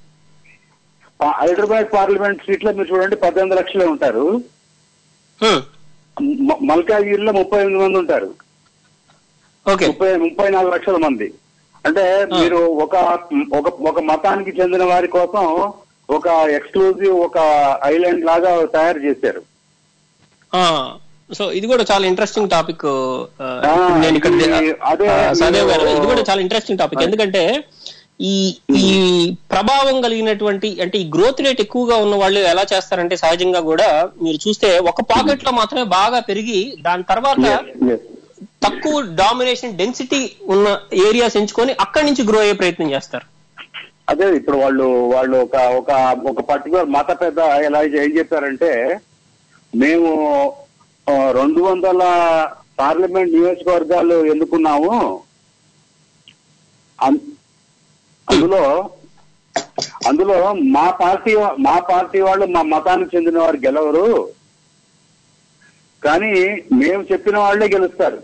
ఆ హైదరాబాద్ పార్లమెంట్ సీట్లో మీరు చూడండి పద్దెనిమిది లక్షలే ఉంటారు ఉమ్, మ- మల్కాజ్గిరిలో ముప్పై ఎనిమిది మంది ఉంటారు ఓకే ముప్పై ముప్పై నాలుగు లక్షల మంది అంటే ఆ. మీరు ఒక ఒక ఒక మతానికి చెందిన వారి కోసం ఒక ఎక్స్క్లూజివ్ ఒక ఐలాండ్ లాగా తయారు చేశారు ఆ, సో ఇది కూడా చాలా ఇంట్రెస్టింగ్ టాపిక్ ఆ, నేను ఇక్కడ ఇది అదే ఆ, సదేవ్ గారు నేను- ఇది కూడా చాలా ఇంట్రెస్టింగ్ టాపిక్ ఎందుకంటే ఈ ఈ ప్రభావం కలిగినటువంటి అంటే ఈ గ్రోత్ రేట్ ఎక్కువగా ఉన్న వాళ్ళు ఎలా చేస్తారంటే సహజంగా కూడా మీరు చూస్తే ఒక పాకెట్ లో మాత్రమే బాగా పెరిగి దాని తర్వాత Yes, yes. తక్కువ డామినేషన్ డెన్సిటీ ఉన్న ఏరియాస్ ఎంచుకొని అక్కడి నుంచి గ్రో అయ్యే ప్రయత్నం చేస్తారు అదే ఇప్పుడు వాళ్ళు వాళ్ళు ఒక ఒక ఒక పర్టికులర్ మత పెద్ద ఎలా ఏం చెప్పారంటే మేము ఆ, రెండు వందల పార్లమెంట్ నియోజకవర్గాలు ఎన్నుకున్నాము అన్- అందులో అందులో మా పార్టీ వా- మా పార్టీ వాళ్ళు మా మతానికి చెందిన వారు గెలవరు కానీ మేము చెప్పిన వాళ్ళే గెలుస్తారు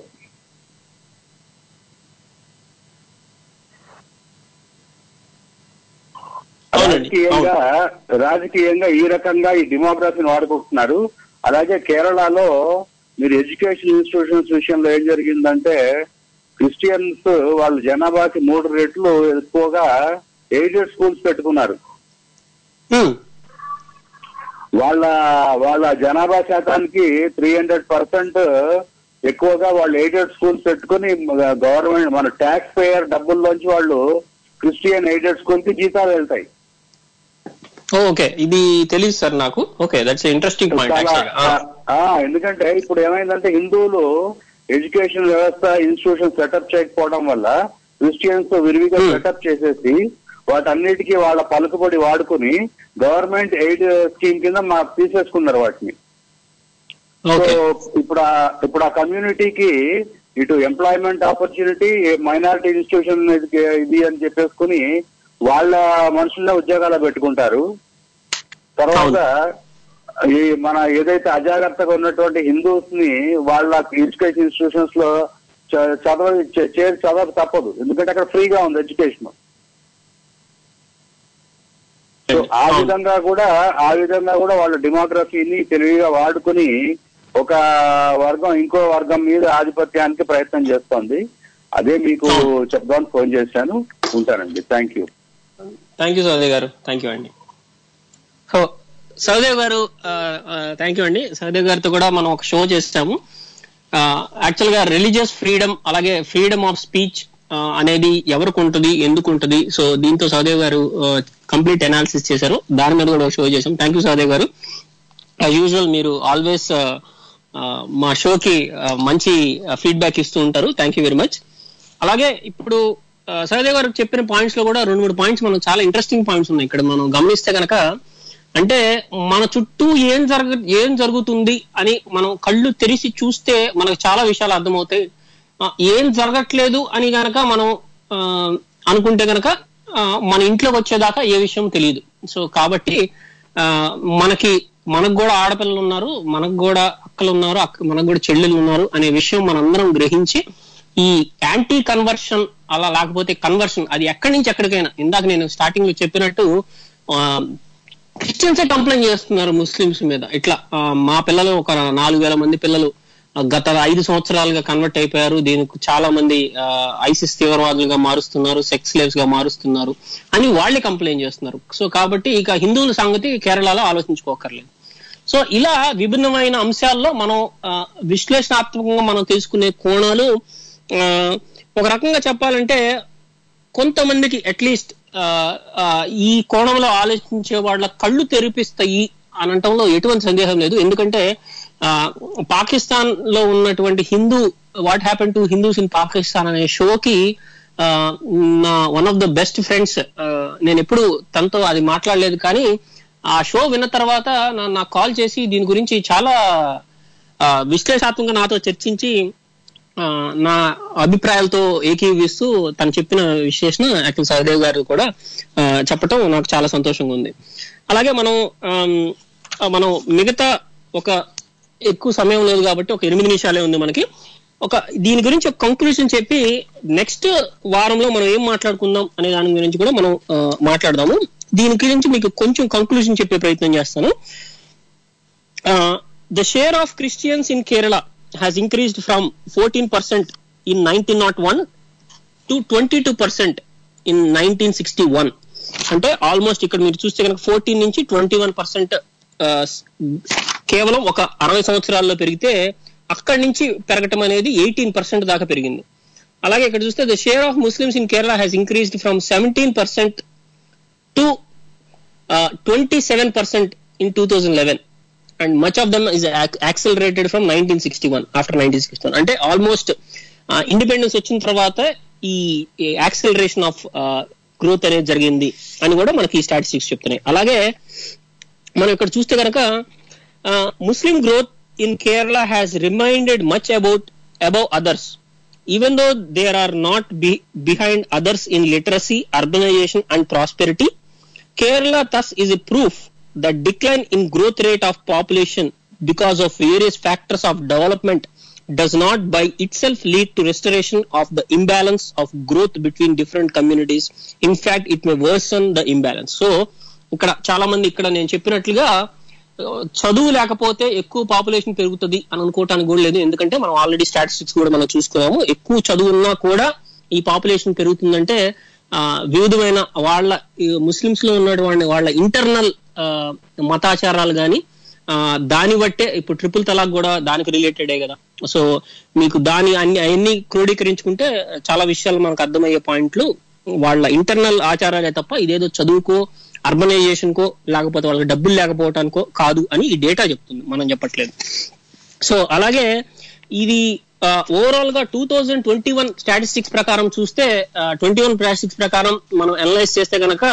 అవునండి, రాజకీయంగా రాజకీయంగా ఈ రకంగా ఈ డెమోగ్రఫీని వాడుకుంటున్నారు అలాగే కేరళలో మీరు ఎడ్యుకేషన్ ఇన్స్టిట్యూషన్స్ విషయంలో ఏం జరిగిందంటే క్రిస్టియన్స్ వాళ్ళ జనాభాకి మూడు రెట్లు ఎక్కువగా ఎయిడెడ్ స్కూల్స్ పెట్టుకున్నారు ఉమ్, వాళ్ళ వాళ్ళ జనాభా శాతానికి త్రీ హండ్రెడ్ పర్సెంట్ ఎక్కువగా వాళ్ళు ఎయిడెడ్ స్కూల్స్ పెట్టుకుని గవర్నమెంట్ మన ట్యాక్స్ పేయర్ డబ్బుల్లోంచి వాళ్ళు క్రిస్టియన్ ఎయిడెడ్ స్కూల్ కి జీతాలు వెళ్తాయి ఓకే ఇది తెలియదు సార్ నాకు ఓకే దట్స్ ఇంట్రెస్టింగ్ పాయింట్ చాలా ఆ, ఎందుకంటే ఇప్పుడు ఏమైందంటే హిందువులు ఎడ్యుకేషన్ వ్యవస్థ ఇన్స్టిట్యూషన్ సెటప్ చేయకపోవడం వల్ల క్రిస్టియన్స్ విరివిగా Hmm. సెటప్ చేసేసి వాటన్నిటికీ వాళ్ళ పలుకుబడి వాడుకుని గవర్నమెంట్ ఎయిడ్ స్కీమ్ కింద మా తీసేసుకున్నారు వాటిని ఓకే సో ఇప్పుడు ఆ ఇప్పుడు ఆ కమ్యూనిటీకి ఇటు ఎంప్లాయ్మెంట్ ఆపర్చునిటీ మైనారిటీ ఇన్స్టిట్యూషన్ ఇది అని చెప్పేసుకుని వాళ్ళ మనుషుల్లో ఉద్యోగాలు పెట్టుకుంటారు తర్వాత ఈ మన ఏదైతే అజాగ్రత్తగా ఉన్నటువంటి హిందూస్ ని వాళ్ళ ఎడ్యుకేషన్ ఇన్స్టిట్యూషన్స్ లో చ- చదవ చే- చేరి చదవ తప్పదు ఎందుకంటే అక్కడ ఫ్రీగా ఉంది ఎడ్యుకేషన్ సో ఆ అవును. విధంగా కూడా ఆ విధంగా కూడా వాళ్ళ డెమోగ్రఫీని తెలివిగా వాడుకుని ఒక వర్గం ఇంకో వర్గం మీద ఆధిపత్యానికి ప్రయత్నం చేస్తోంది అదే మీకు చెప్దామని ఫోన్ చేశాను ఉంటానండి thank you thank you Sahadev గారు థ్యాంక్ యూ అండి సో సహదేవ్ గారు థ్యాంక్ యూ అండి సహదేవ్ గారితో కూడా మనం ఒక షో చేస్తాము యాక్చువల్ గా రిలీజియస్ ఫ్రీడమ్ అలాగే ఫ్రీడమ్ ఆఫ్ స్పీచ్ అనేది ఎవరికి ఉంటుంది ఎందుకు ఉంటుంది సో దీంతో సహదేవ్ గారు కంప్లీట్ అనాలిసిస్ చేశారు దాని మీద కూడా ఒక షో చేశాం థ్యాంక్ యూ సహదేవ్ గారు యాజ్ యూజువల్ మీరు ఆల్వేస్ మా షోకి మంచి ఫీడ్బ్యాక్ ఇస్తూ ఉంటారు థ్యాంక్ యూ వెరీ మచ్ అలాగే ఇప్పుడు ఆ, సహదేవ్ గారు చెప్పిన పాయింట్స్ లో కూడా రెండు మూడు పాయింట్స్ మనం చాలా ఇంట్రెస్టింగ్ పాయింట్స్ ఉన్నాయి ఇక్కడ మనం గమనిస్తే గనక అంటే మన చుట్టూ ఏం జరగ ఏం జరుగుతుంది అని మనం కళ్ళు తెరిచి చూస్తే మనకు చాలా విషయాలు అర్థమవుతాయి ఆ, ఏం జరగట్లేదు అని గనక మనం ఆ, అనుకుంటే గనక ఆ, మన ఇంట్లోకి వచ్చేదాకా ఏ విషయం తెలియదు సో కాబట్టి ఆ, మనకి మనకు కూడా ఆడపిల్లలు ఉన్నారు మనకు కూడా అక్కలు ఉన్నారు అక్క మనకు కూడా చెల్లెలు ఉన్నారు అనే విషయం మనందరం గ్రహించి ఈ యాంటీ కన్వర్షన్ అలా లేకపోతే కన్వర్షన్ అది ఎక్కడి నుంచి ఎక్కడికైనా ఇందాక నేను స్టార్టింగ్ లో చెప్పినట్టు ఆ, క్రిస్టియన్సే కంప్లైంట్ చేస్తున్నారు ముస్లిమ్స్ మీద ఇట్లా ఆ, మా పిల్లలు ఒక నాలుగు వేల మంది పిల్లలు ఆ, గత ఐదు సంవత్సరాలుగా కన్వర్ట్ అయిపోయారు దీనికి చాలా మంది ఐసిస్ తీవ్రవాదులుగా మారుస్తున్నారు సెక్స్ లేవ్స్ గా మారుస్తున్నారు అని వాళ్ళే కంప్లైంట్ చేస్తున్నారు సో కాబట్టి ఇక హిందువుల సంగతి కేరళలో ఆలోచించుకోకర్లేదు సో ఇలా విభిన్నమైన అంశాల్లో మనం ఆ, విశ్లేషణాత్మకంగా మనం తెలుసుకునే కోణాలు ఆ, ఒక రకంగా చెప్పాలంటే కొంతమందికి అట్లీస్ట్ ఈ కోణంలో ఆలోచించే వాళ్ళ కళ్ళు తెరిపిస్తాయి అనటంలో ఎటువంటి సందేహం లేదు ఎందుకంటే ఆ, పాకిస్తాన్ లో ఉన్నటువంటి Hindu what happen to Hindus in Pakistan అనే షోకి ఆ, నా one of the best friends నేను ఎప్పుడు తనతో అది మాట్లాడలేదు కానీ ఆ షో విన్న తర్వాత నా- నాకు కాల్ చేసి దీని గురించి చాలా ఆ, విశ్లేషణాత్మకంగా నాతో చర్చించి ఆ, నా అభిప్రాయాలతో ఏకీవిస్తూ తను చెప్పిన విశ్లేషణ యాక్చువల్ సహదేవ్ గారు కూడా ఆ, చెప్పటం నాకు చాలా సంతోషంగా ఉంది అలాగే మనం ఆమ్, ఆ, మనం మిగతా ఒక ఎక్కువ సమయం లేదు కాబట్టి ఒక ఎనిమిది నిమిషాలే ఉంది మనకి ఒక దీని గురించి ఒక కంక్లూజన్ చెప్పి నెక్స్ట్ వారంలో మనం ఏం మాట్లాడుకుందాం అనే దాని గురించి కూడా మనం ఆ, మాట్లాడదాము దీని గురించి మీకు కొంచెం కంక్లూజన్ చెప్పే ప్రయత్నం చేస్తాను the share of Christians in Kerala has increased from 14% in 1901 to 22% in 1961. అంటే ఆల్మోస్ట్ ఇక్కడ మీరు చూస్తే కనుక ఫోర్టీన్ నుంచి ట్వంటీ వన్ పర్సెంట్ కేవలం ఒక అరవై సంవత్సరాల్లో పెరిగితే అక్కడి నుంచి పెరగటం అనేది ఎయిటీన్ పర్సెంట్ దాకా పెరిగింది అలాగే ఇక్కడ చూస్తే the share of Muslims in Kerala has increased from seventeen percent to twenty seven percent in two thousand eleven and much of them is accelerated from nineteen sixty one after nineteen sixty one అంటే almost independence వచ్చిన తర్వాత ఈ acceleration of growth అనేది జరిగింది అని కూడా మనకి ఈ స్టాటిస్టిక్స్ చెప్తున్నాయి అలాగే మనం ఇక్కడ చూస్తే కనుక Muslim growth in Kerala has remained much about above others even though they are not behind others in literacy urbanization and prosperity Kerala thus is a proof that decline in growth rate of population because of various factors of development does not by itself lead to restoration of the imbalance of growth between different communities. In fact, it may worsen the imbalance. So, ఇక్కడ చాలా మంది ఇక్కడ నేను చెప్పినట్లుగా ఆ, చదువు లేకపోతే ఎక్కువ పాపులేషన్ పెరుగుతుంది అని అనుకోవటానికి కూడా లేదు ఎందుకంటే మనం ఆల్రెడీ స్టాటిస్టిక్స్ కూడా మనం చూసుకున్నాము ఎక్కువ చదువు ఉన్నా కూడా ఈ పాపులేషన్ పెరుగుతుందంటే ఆ, వివిధమైన వాళ్ళ ముస్లిమ్స్ లో ఉన్నటువంటి వాళ్ళ ఇంటర్నల్ మతాచారాలు కానీ దాన్ని బట్టే ఇప్పుడు ట్రిపుల్ తలాక్ కూడా దానికి రిలేటెడే కదా సో మీకు దాని అన్ని అన్ని క్రోడీకరించుకుంటే చాలా విషయాలు మనకు అర్థమయ్యే పాయింట్లు వాళ్ళ ఇంటర్నల్ ఆచారాలే తప్ప ఇదేదో చదువుకో అర్బనైజేషన్ కో లేకపోతే వాళ్ళకి డబ్బులు లేకపోవటానికో కాదు అని ఈ డేటా చెప్తుంది మనం చెప్పట్లేదు సో అలాగే ఇది ఓవరాల్ గా two thousand twenty one statistics ప్రకారం చూస్తే ట్వంటీ వన్ స్టాటిస్టిక్స్ ప్రకారం మనం అనలైజ్ చేస్తే కనుక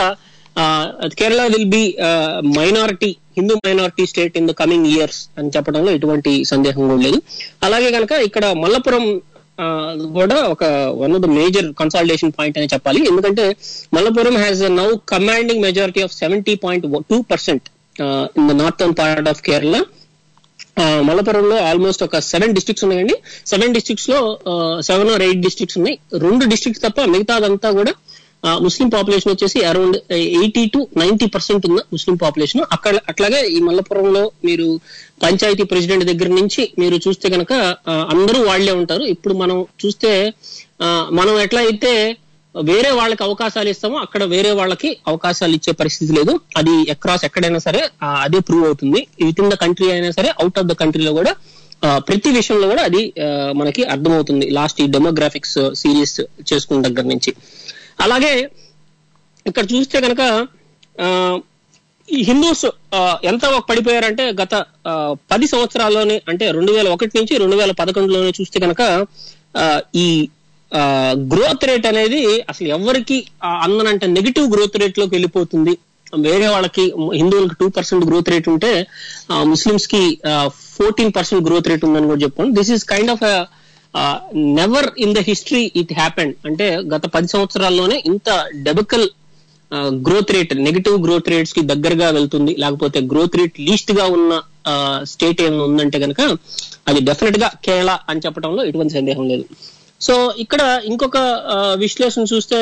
Kerala will be minority Hindu minority state in the coming years అని చెప్పడంలో ఎటువంటి సందేహం కూడా లేదు అలాగే కనుక ఇక్కడ మల్లపురం ఆ, కూడా ఒక one of the major consolidation point అని చెప్పాలి ఎందుకంటే Malappuram has now commanding majority of seventy point two percent in the northern part of Kerala ఆ, మలపురంలో ఆల్మోస్ట్ ఒక సెవెన్ డిస్ట్రిక్ట్స్ ఉన్నాయండి సెవెన్ డిస్ట్రిక్ట్స్ లో సెవెన్ ఆర్ ఎయిట్ డిస్ట్రిక్ట్స్ ఉన్నాయి రెండు డిస్ట్రిక్ట్స్ తప్ప మిగతాదంతా కూడా ఆ, ముస్లిం పాపులేషన్ వచ్చేసి around eighty to ninety percent ఉన్న ముస్లిం పాపులేషన్ అక్కడ అట్లాగే ఈ మల్లపురంలో మీరు పంచాయతీ ప్రెసిడెంట్ దగ్గర నుంచి మీరు చూస్తే కనుక అందరూ వాళ్లే ఉంటారు ఇప్పుడు మనం చూస్తే ఆ, మనం ఎట్లా అయితే వేరే వాళ్ళకి అవకాశాలు ఇస్తామో అక్కడ వేరే వాళ్ళకి అవకాశాలు ఇచ్చే పరిస్థితి లేదు అది అక్రాస్ ఎక్కడైనా సరే ఆ, అదే ప్రూవ్ అవుతుంది విత్ ఇన్ ద కంట్రీ అయినా సరే అవుట్ ఆఫ్ ద కంట్రీలో కూడా ఆ, ప్రతి విషయంలో కూడా అది ఆ, మనకి అర్థమవుతుంది లాస్ట్ ఈ డెమోగ్రాఫిక్స్ సిరీస్ చేసుకున్న దగ్గర నుంచి అలాగే ఇక్కడ చూస్తే కనుక ఈ హిందూస్ ఆ, ఎంత పడిపోయారంటే గత ఆ, పది సంవత్సరాల్లోనే అంటే రెండు వేల ఒకటి నుంచి రెండు వేల పదకొండులోనే చూస్తే కనుక ఆ, ఈ గ్రోత్ రేట్ అనేది అసలు ఎవరికి ఆ, అందనంటే నెగిటివ్ గ్రోత్ రేట్ లోకి వెళ్ళిపోతుంది వేరే వాళ్ళకి హిందువులకి టూ పర్సెంట్ గ్రోత్ రేట్ ఉంటే ముస్లిమ్స్ కి ఫోర్టీన్ పర్సెంట్ గ్రోత్ రేట్ ఉందని కూడా చెప్పుకోండి this is kind of never in the history it happened అంటే గత పది సంవత్సరాల్లోనే ఇంత డెబికల్ growth rate negative growth rates కి దగ్గరగా వెళ్తుంది లేకపోతే గ్రోత్ రేట్ లీస్ట్ గా ఉన్న స్టేట్ ఏమైనా ఉందంటే కనుక అది డెఫినెట్ గా కేరళ అని చెప్పడంలో ఎటువంటి సందేహం లేదు సో ఇక్కడ ఇంకొక ఆ, విశ్లేషణ చూస్తే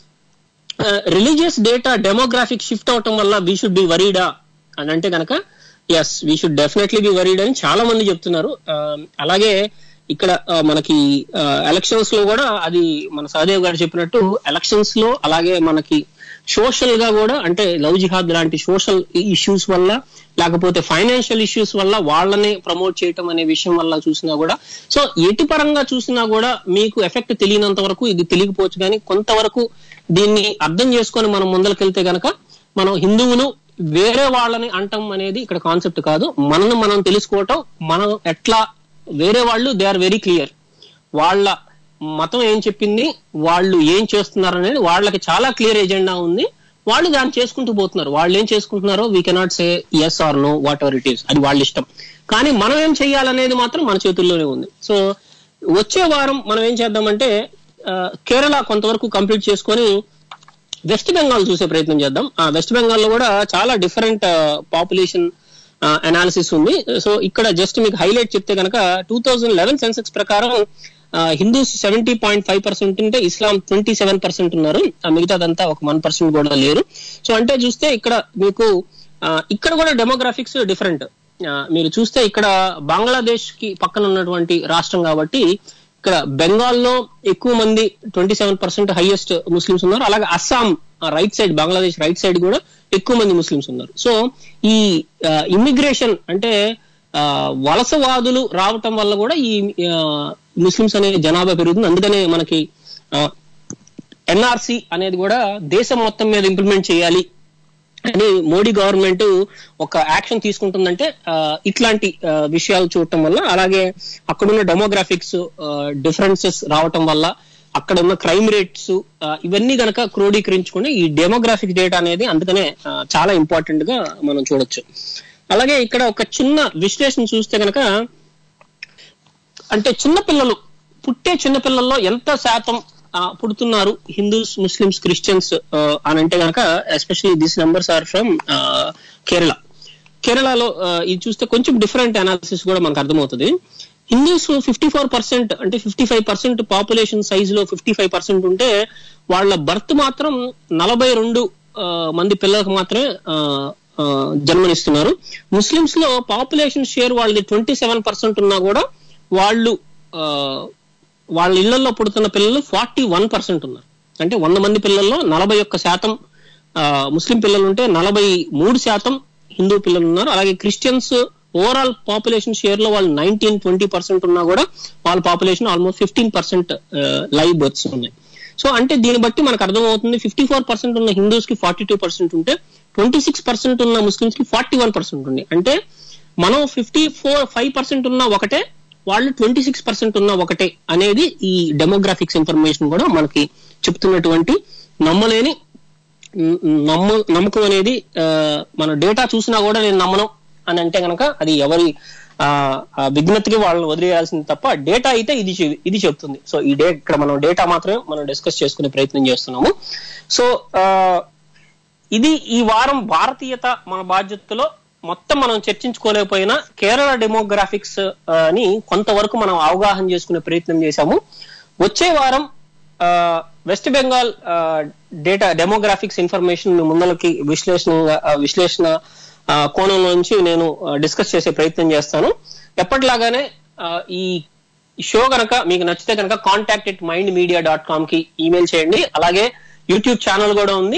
రిలీజియస్ డేటా డెమోగ్రాఫిక్ షిఫ్ట్ అవటం వల్ల వీ షుడ్ బి వరీడా అని అంటే కనుక yes we should definitely be worried అని చాలా మంది చెప్తున్నారు ఆ, అలాగే ఇక్కడ ఆ, మనకి ఎలక్షన్స్ లో కూడా అది మన సహదేవ్ గారు చెప్పినట్టు ఎలక్షన్స్ లో అలాగే మనకి సోషల్ గా కూడా అంటే లవ్ జిహాద్ లాంటి సోషల్ ఇష్యూస్ వల్ల లేకపోతే ఫైనాన్షియల్ ఇష్యూస్ వల్ల వాళ్ళనే ప్రమోట్ చేయటం అనే విషయం వల్ల చూసినా కూడా సో ఎటు పరంగా చూసినా కూడా మీకు ఎఫెక్ట్ తెలియనంత వరకు ఇది తెలియకపోవచ్చు కానీ కొంతవరకు దీన్ని అర్థం చేసుకొని మనం ముందరకెళ్తే గనక మనం హిందువులు వేరే వాళ్ళని అంటం అనేది ఇక్కడ కాన్సెప్ట్ కాదు మనల్ని మనం తెలుసుకోవటం మనం ఎట్లా వేరే వాళ్ళు దే ఆర్ వెరీ క్లియర్ వాళ్ళ మతం ఏం చెప్పింది వాళ్ళు ఏం చేస్తున్నారు అనేది వాళ్ళకి చాలా క్లియర్ ఎజెండా ఉంది వాళ్ళు దాన్ని చేసుకుంటూ పోతున్నారు వాళ్ళు ఏం చేసుకుంటున్నారో we cannot say yes or no whatever it is అది వాళ్ళ ఇష్టం కానీ మనం ఏం చేయాలనేది మాత్రం మన చేతుల్లోనే ఉంది సో వచ్చే వారం మనం ఏం చేద్దామంటే ఆ, కేరళ కొంతవరకు కంప్లీట్ చేసుకొని వెస్ట్ బెంగాల్ చూసే ప్రయత్నం చేద్దాం ఆ వెస్ట్ బెంగాల్ లో కూడా చాలా డిఫరెంట్ పాపులేషన్ అనాలిసిస్ ఉంది సో ఇక్కడ జస్ట్ మీకు హైలైట్ చెప్తే కనుక టూ థౌజండ్ లెవెన్ సెన్సెక్స్ ప్రకారం Hindus seventy point five percent ఉంటే ఇస్లాం ట్వంటీ సెవెన్ పర్సెంట్ ఉన్నారు ఆ మిగతాదంతా ఒక వన్ పర్సెంట్ కూడా లేరు సో అంటే చూస్తే ఇక్కడ మీకు ఆ, ఇక్కడ కూడా డెమోగ్రాఫిక్స్ డిఫరెంట్ మీరు చూస్తే ఇక్కడ బంగ్లాదేశ్ కి పక్కన ఉన్నటువంటి రాష్ట్రం కాబట్టి ఇక్కడ బెంగాల్లో ఎక్కువ మంది twenty seven percent highest Muslims ఉన్నారు అలాగే Assam right side Bangladesh right side కూడా ఎక్కువ మంది ముస్లిమ్స్ ఉన్నారు సో ఈ ఇమ్మిగ్రేషన్ అంటే ఆ, వలసవాదులు రావటం వల్ల కూడా ఈ ముస్లిమ్స్ అనే జనాభా పెరుగుతుంది అందుకనే మనకి ఎన్ఆర్సి అనేది కూడా దేశం మొత్తం మీద ఇంప్లిమెంట్ చేయాలి అని మోడీ గవర్నమెంట్ ఒక యాక్షన్ తీసుకుంటుందంటే ఆ, ఇట్లాంటి ఆ, విషయాలు చూడటం వల్ల అలాగే అక్కడున్న డెమోగ్రాఫిక్స్ డిఫరెన్సెస్ రావటం వల్ల అక్కడ ఉన్న క్రైమ్ రేట్స్ ఇవన్నీ గనక క్రోడీకరించుకుని ఈ డెమోగ్రాఫిక్ డేటా అనేది అందుకనే ఆ, చాలా ఇంపార్టెంట్ గా మనం చూడొచ్చు అలాగే ఇక్కడ ఒక చిన్న విశ్లేషణ చూస్తే గనక అంటే చిన్న పిల్లలు పుట్టే చిన్న పిల్లల్లో ఎంత శాతం ఆ, పుడుతున్నారు హిందూస్ ముస్లిమ్స్ క్రిస్టియన్స్ అని అంటే గనక especially these numbers are from Kerala కేరళలో ఆ, ఇది చూస్తే కొంచెం డిఫరెంట్ అనాలిసిస్ కూడా మనకు అర్థమవుతుంది హిందూస్ ఫిఫ్టీ ఫోర్ పర్సెంట్ అంటే fifty five percent population size లో ఫిఫ్టీ ఫైవ్ పర్సెంట్ ఉంటే వాళ్ళ బర్త్ మాత్రం నలభై రెండు మంది పిల్లలకు మాత్రమే ఆ, ఆ, జన్మనిస్తున్నారు ముస్లిమ్స్ లో పాపులేషన్ షేర్ వాళ్ళది ట్వంటీ సెవెన్ పర్సెంట్ ఉన్నా కూడా వాళ్ళు ఆ, వాళ్ళ ఇళ్లలో పుడుతున్న పిల్లలు ఫార్టీ వన్ పర్సెంట్ ఉన్నారు అంటే వంద మంది పిల్లల్లో నలభై ఒక్క శాతం ఆ, ముస్లిం పిల్లలు ఉంటే నలభై మూడు శాతం హిందూ పిల్లలు ఉన్నారు అలాగే క్రిస్టియన్స్ ఓవరాల్ పాపులేషన్ షేర్ లో వాళ్ళు నైన్టీన్ ట్వంటీ పర్సెంట్ ఉన్నా కూడా వాళ్ళ population almost fifteen percent live births ఉన్నాయి సో అంటే దీన్ని బట్టి మనకు అర్థమవుతుంది ఫిఫ్టీ ఫోర్ పర్సెంట్ ఉన్న హిందూస్ కి ఫార్టీ టూ పర్సెంట్ ఉంటే ట్వంటీ సిక్స్ పర్సెంట్ ఉన్న ముస్లిమ్స్ కి ఫార్టీ వన్ పర్సెంట్ ఉంది అంటే మనం ఫిఫ్టీ ఫోర్ ఫైవ్ పర్సెంట్ ఉన్న ఒకటే వాళ్ళు ట్వంటీ సిక్స్ పర్సెంట్ ఉన్న ఒకటే అనేది ఈ డెమోగ్రాఫిక్స్ ఇన్ఫర్మేషన్ కూడా మనకి చెప్తున్నటువంటి నమ్మలేని న- నమ్మ నమ్మకం అనేది ఆ, మన డేటా చూసినా కూడా నేను నమ్మను అని అంటే గనక అది ఎవరి ఆ, ఆ విఘ్నతకి వాళ్ళని వదిలేయాల్సింది తప్ప డేటా అయితే ఇది చె- ఇది చెప్తుంది సో ఈ డే ఇక్కడ మనం డేటా మాత్రమే మనం డిస్కస్ చేసుకునే ప్రయత్నం చేస్తున్నాము సో ఆ, ఇది ఈ వారం భారతీయత మన బాధ్యతలో మొత్తం మనం చర్చించుకోలేకపోయినా కేరళ డెమోగ్రాఫిక్స్ ఆ, అని కొంతవరకు మనం అవగాహన చేసుకునే ప్రయత్నం చేశాము వచ్చే వారం ఆ, వెస్ట్ బెంగాల్ ఆ, డేటా డెమోగ్రాఫిక్స్ ఇన్ఫర్మేషన్ మీ ముందలకి విశ్లేషణ ఆ, విశ్లేషణ ఆ, కోణంలో నుంచి నేను ఆ, డిస్కస్ చేసే ప్రయత్నం చేస్తాను ఎప్పటిలాగానే ఆ, ఈ షో గనక మీకు నచ్చితే కనుక contact at Mind Media dot com కి ఈమెయిల్ చేయండి అలాగే యూట్యూబ్ ఛానల్ కూడా ఉంది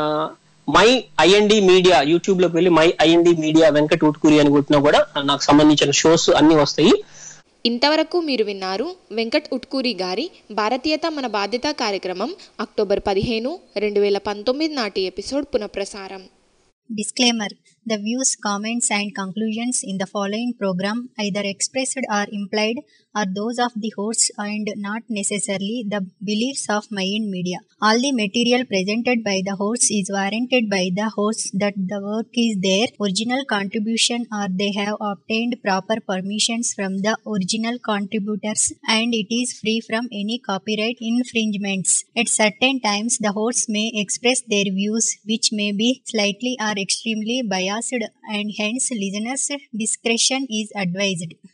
మై ఐఎన్డి మీడియా యూట్యూబ్ లోకి వెళ్ళి my IND media Venkat Utkuri అని కొట్టినా కూడా నాకు సంబంధించిన షోస్ అన్ని వస్తాయి ఇంతవరకు మీరు విన్నారు వెంకట్ ఉట్కూరి గారి భారతీయత మన బాధ్యత కార్యక్రమం అక్టోబర్ పదిహేను రెండు వేల పంతొమ్మిది నాటి ఎపిసోడ్ పునఃప్రసారం Disclaimer The views, comments, and conclusions in the following program, either expressed or implied, are those of the hosts and not necessarily the beliefs of Mind Media. All the material presented by the hosts is warranted by the hosts that the work is their original contribution or they have obtained proper permissions from the original contributors and it is free from any copyright infringements. At certain times, the hosts may express their views which may be slightly or extremely biased and hence listeners' discretion is advised.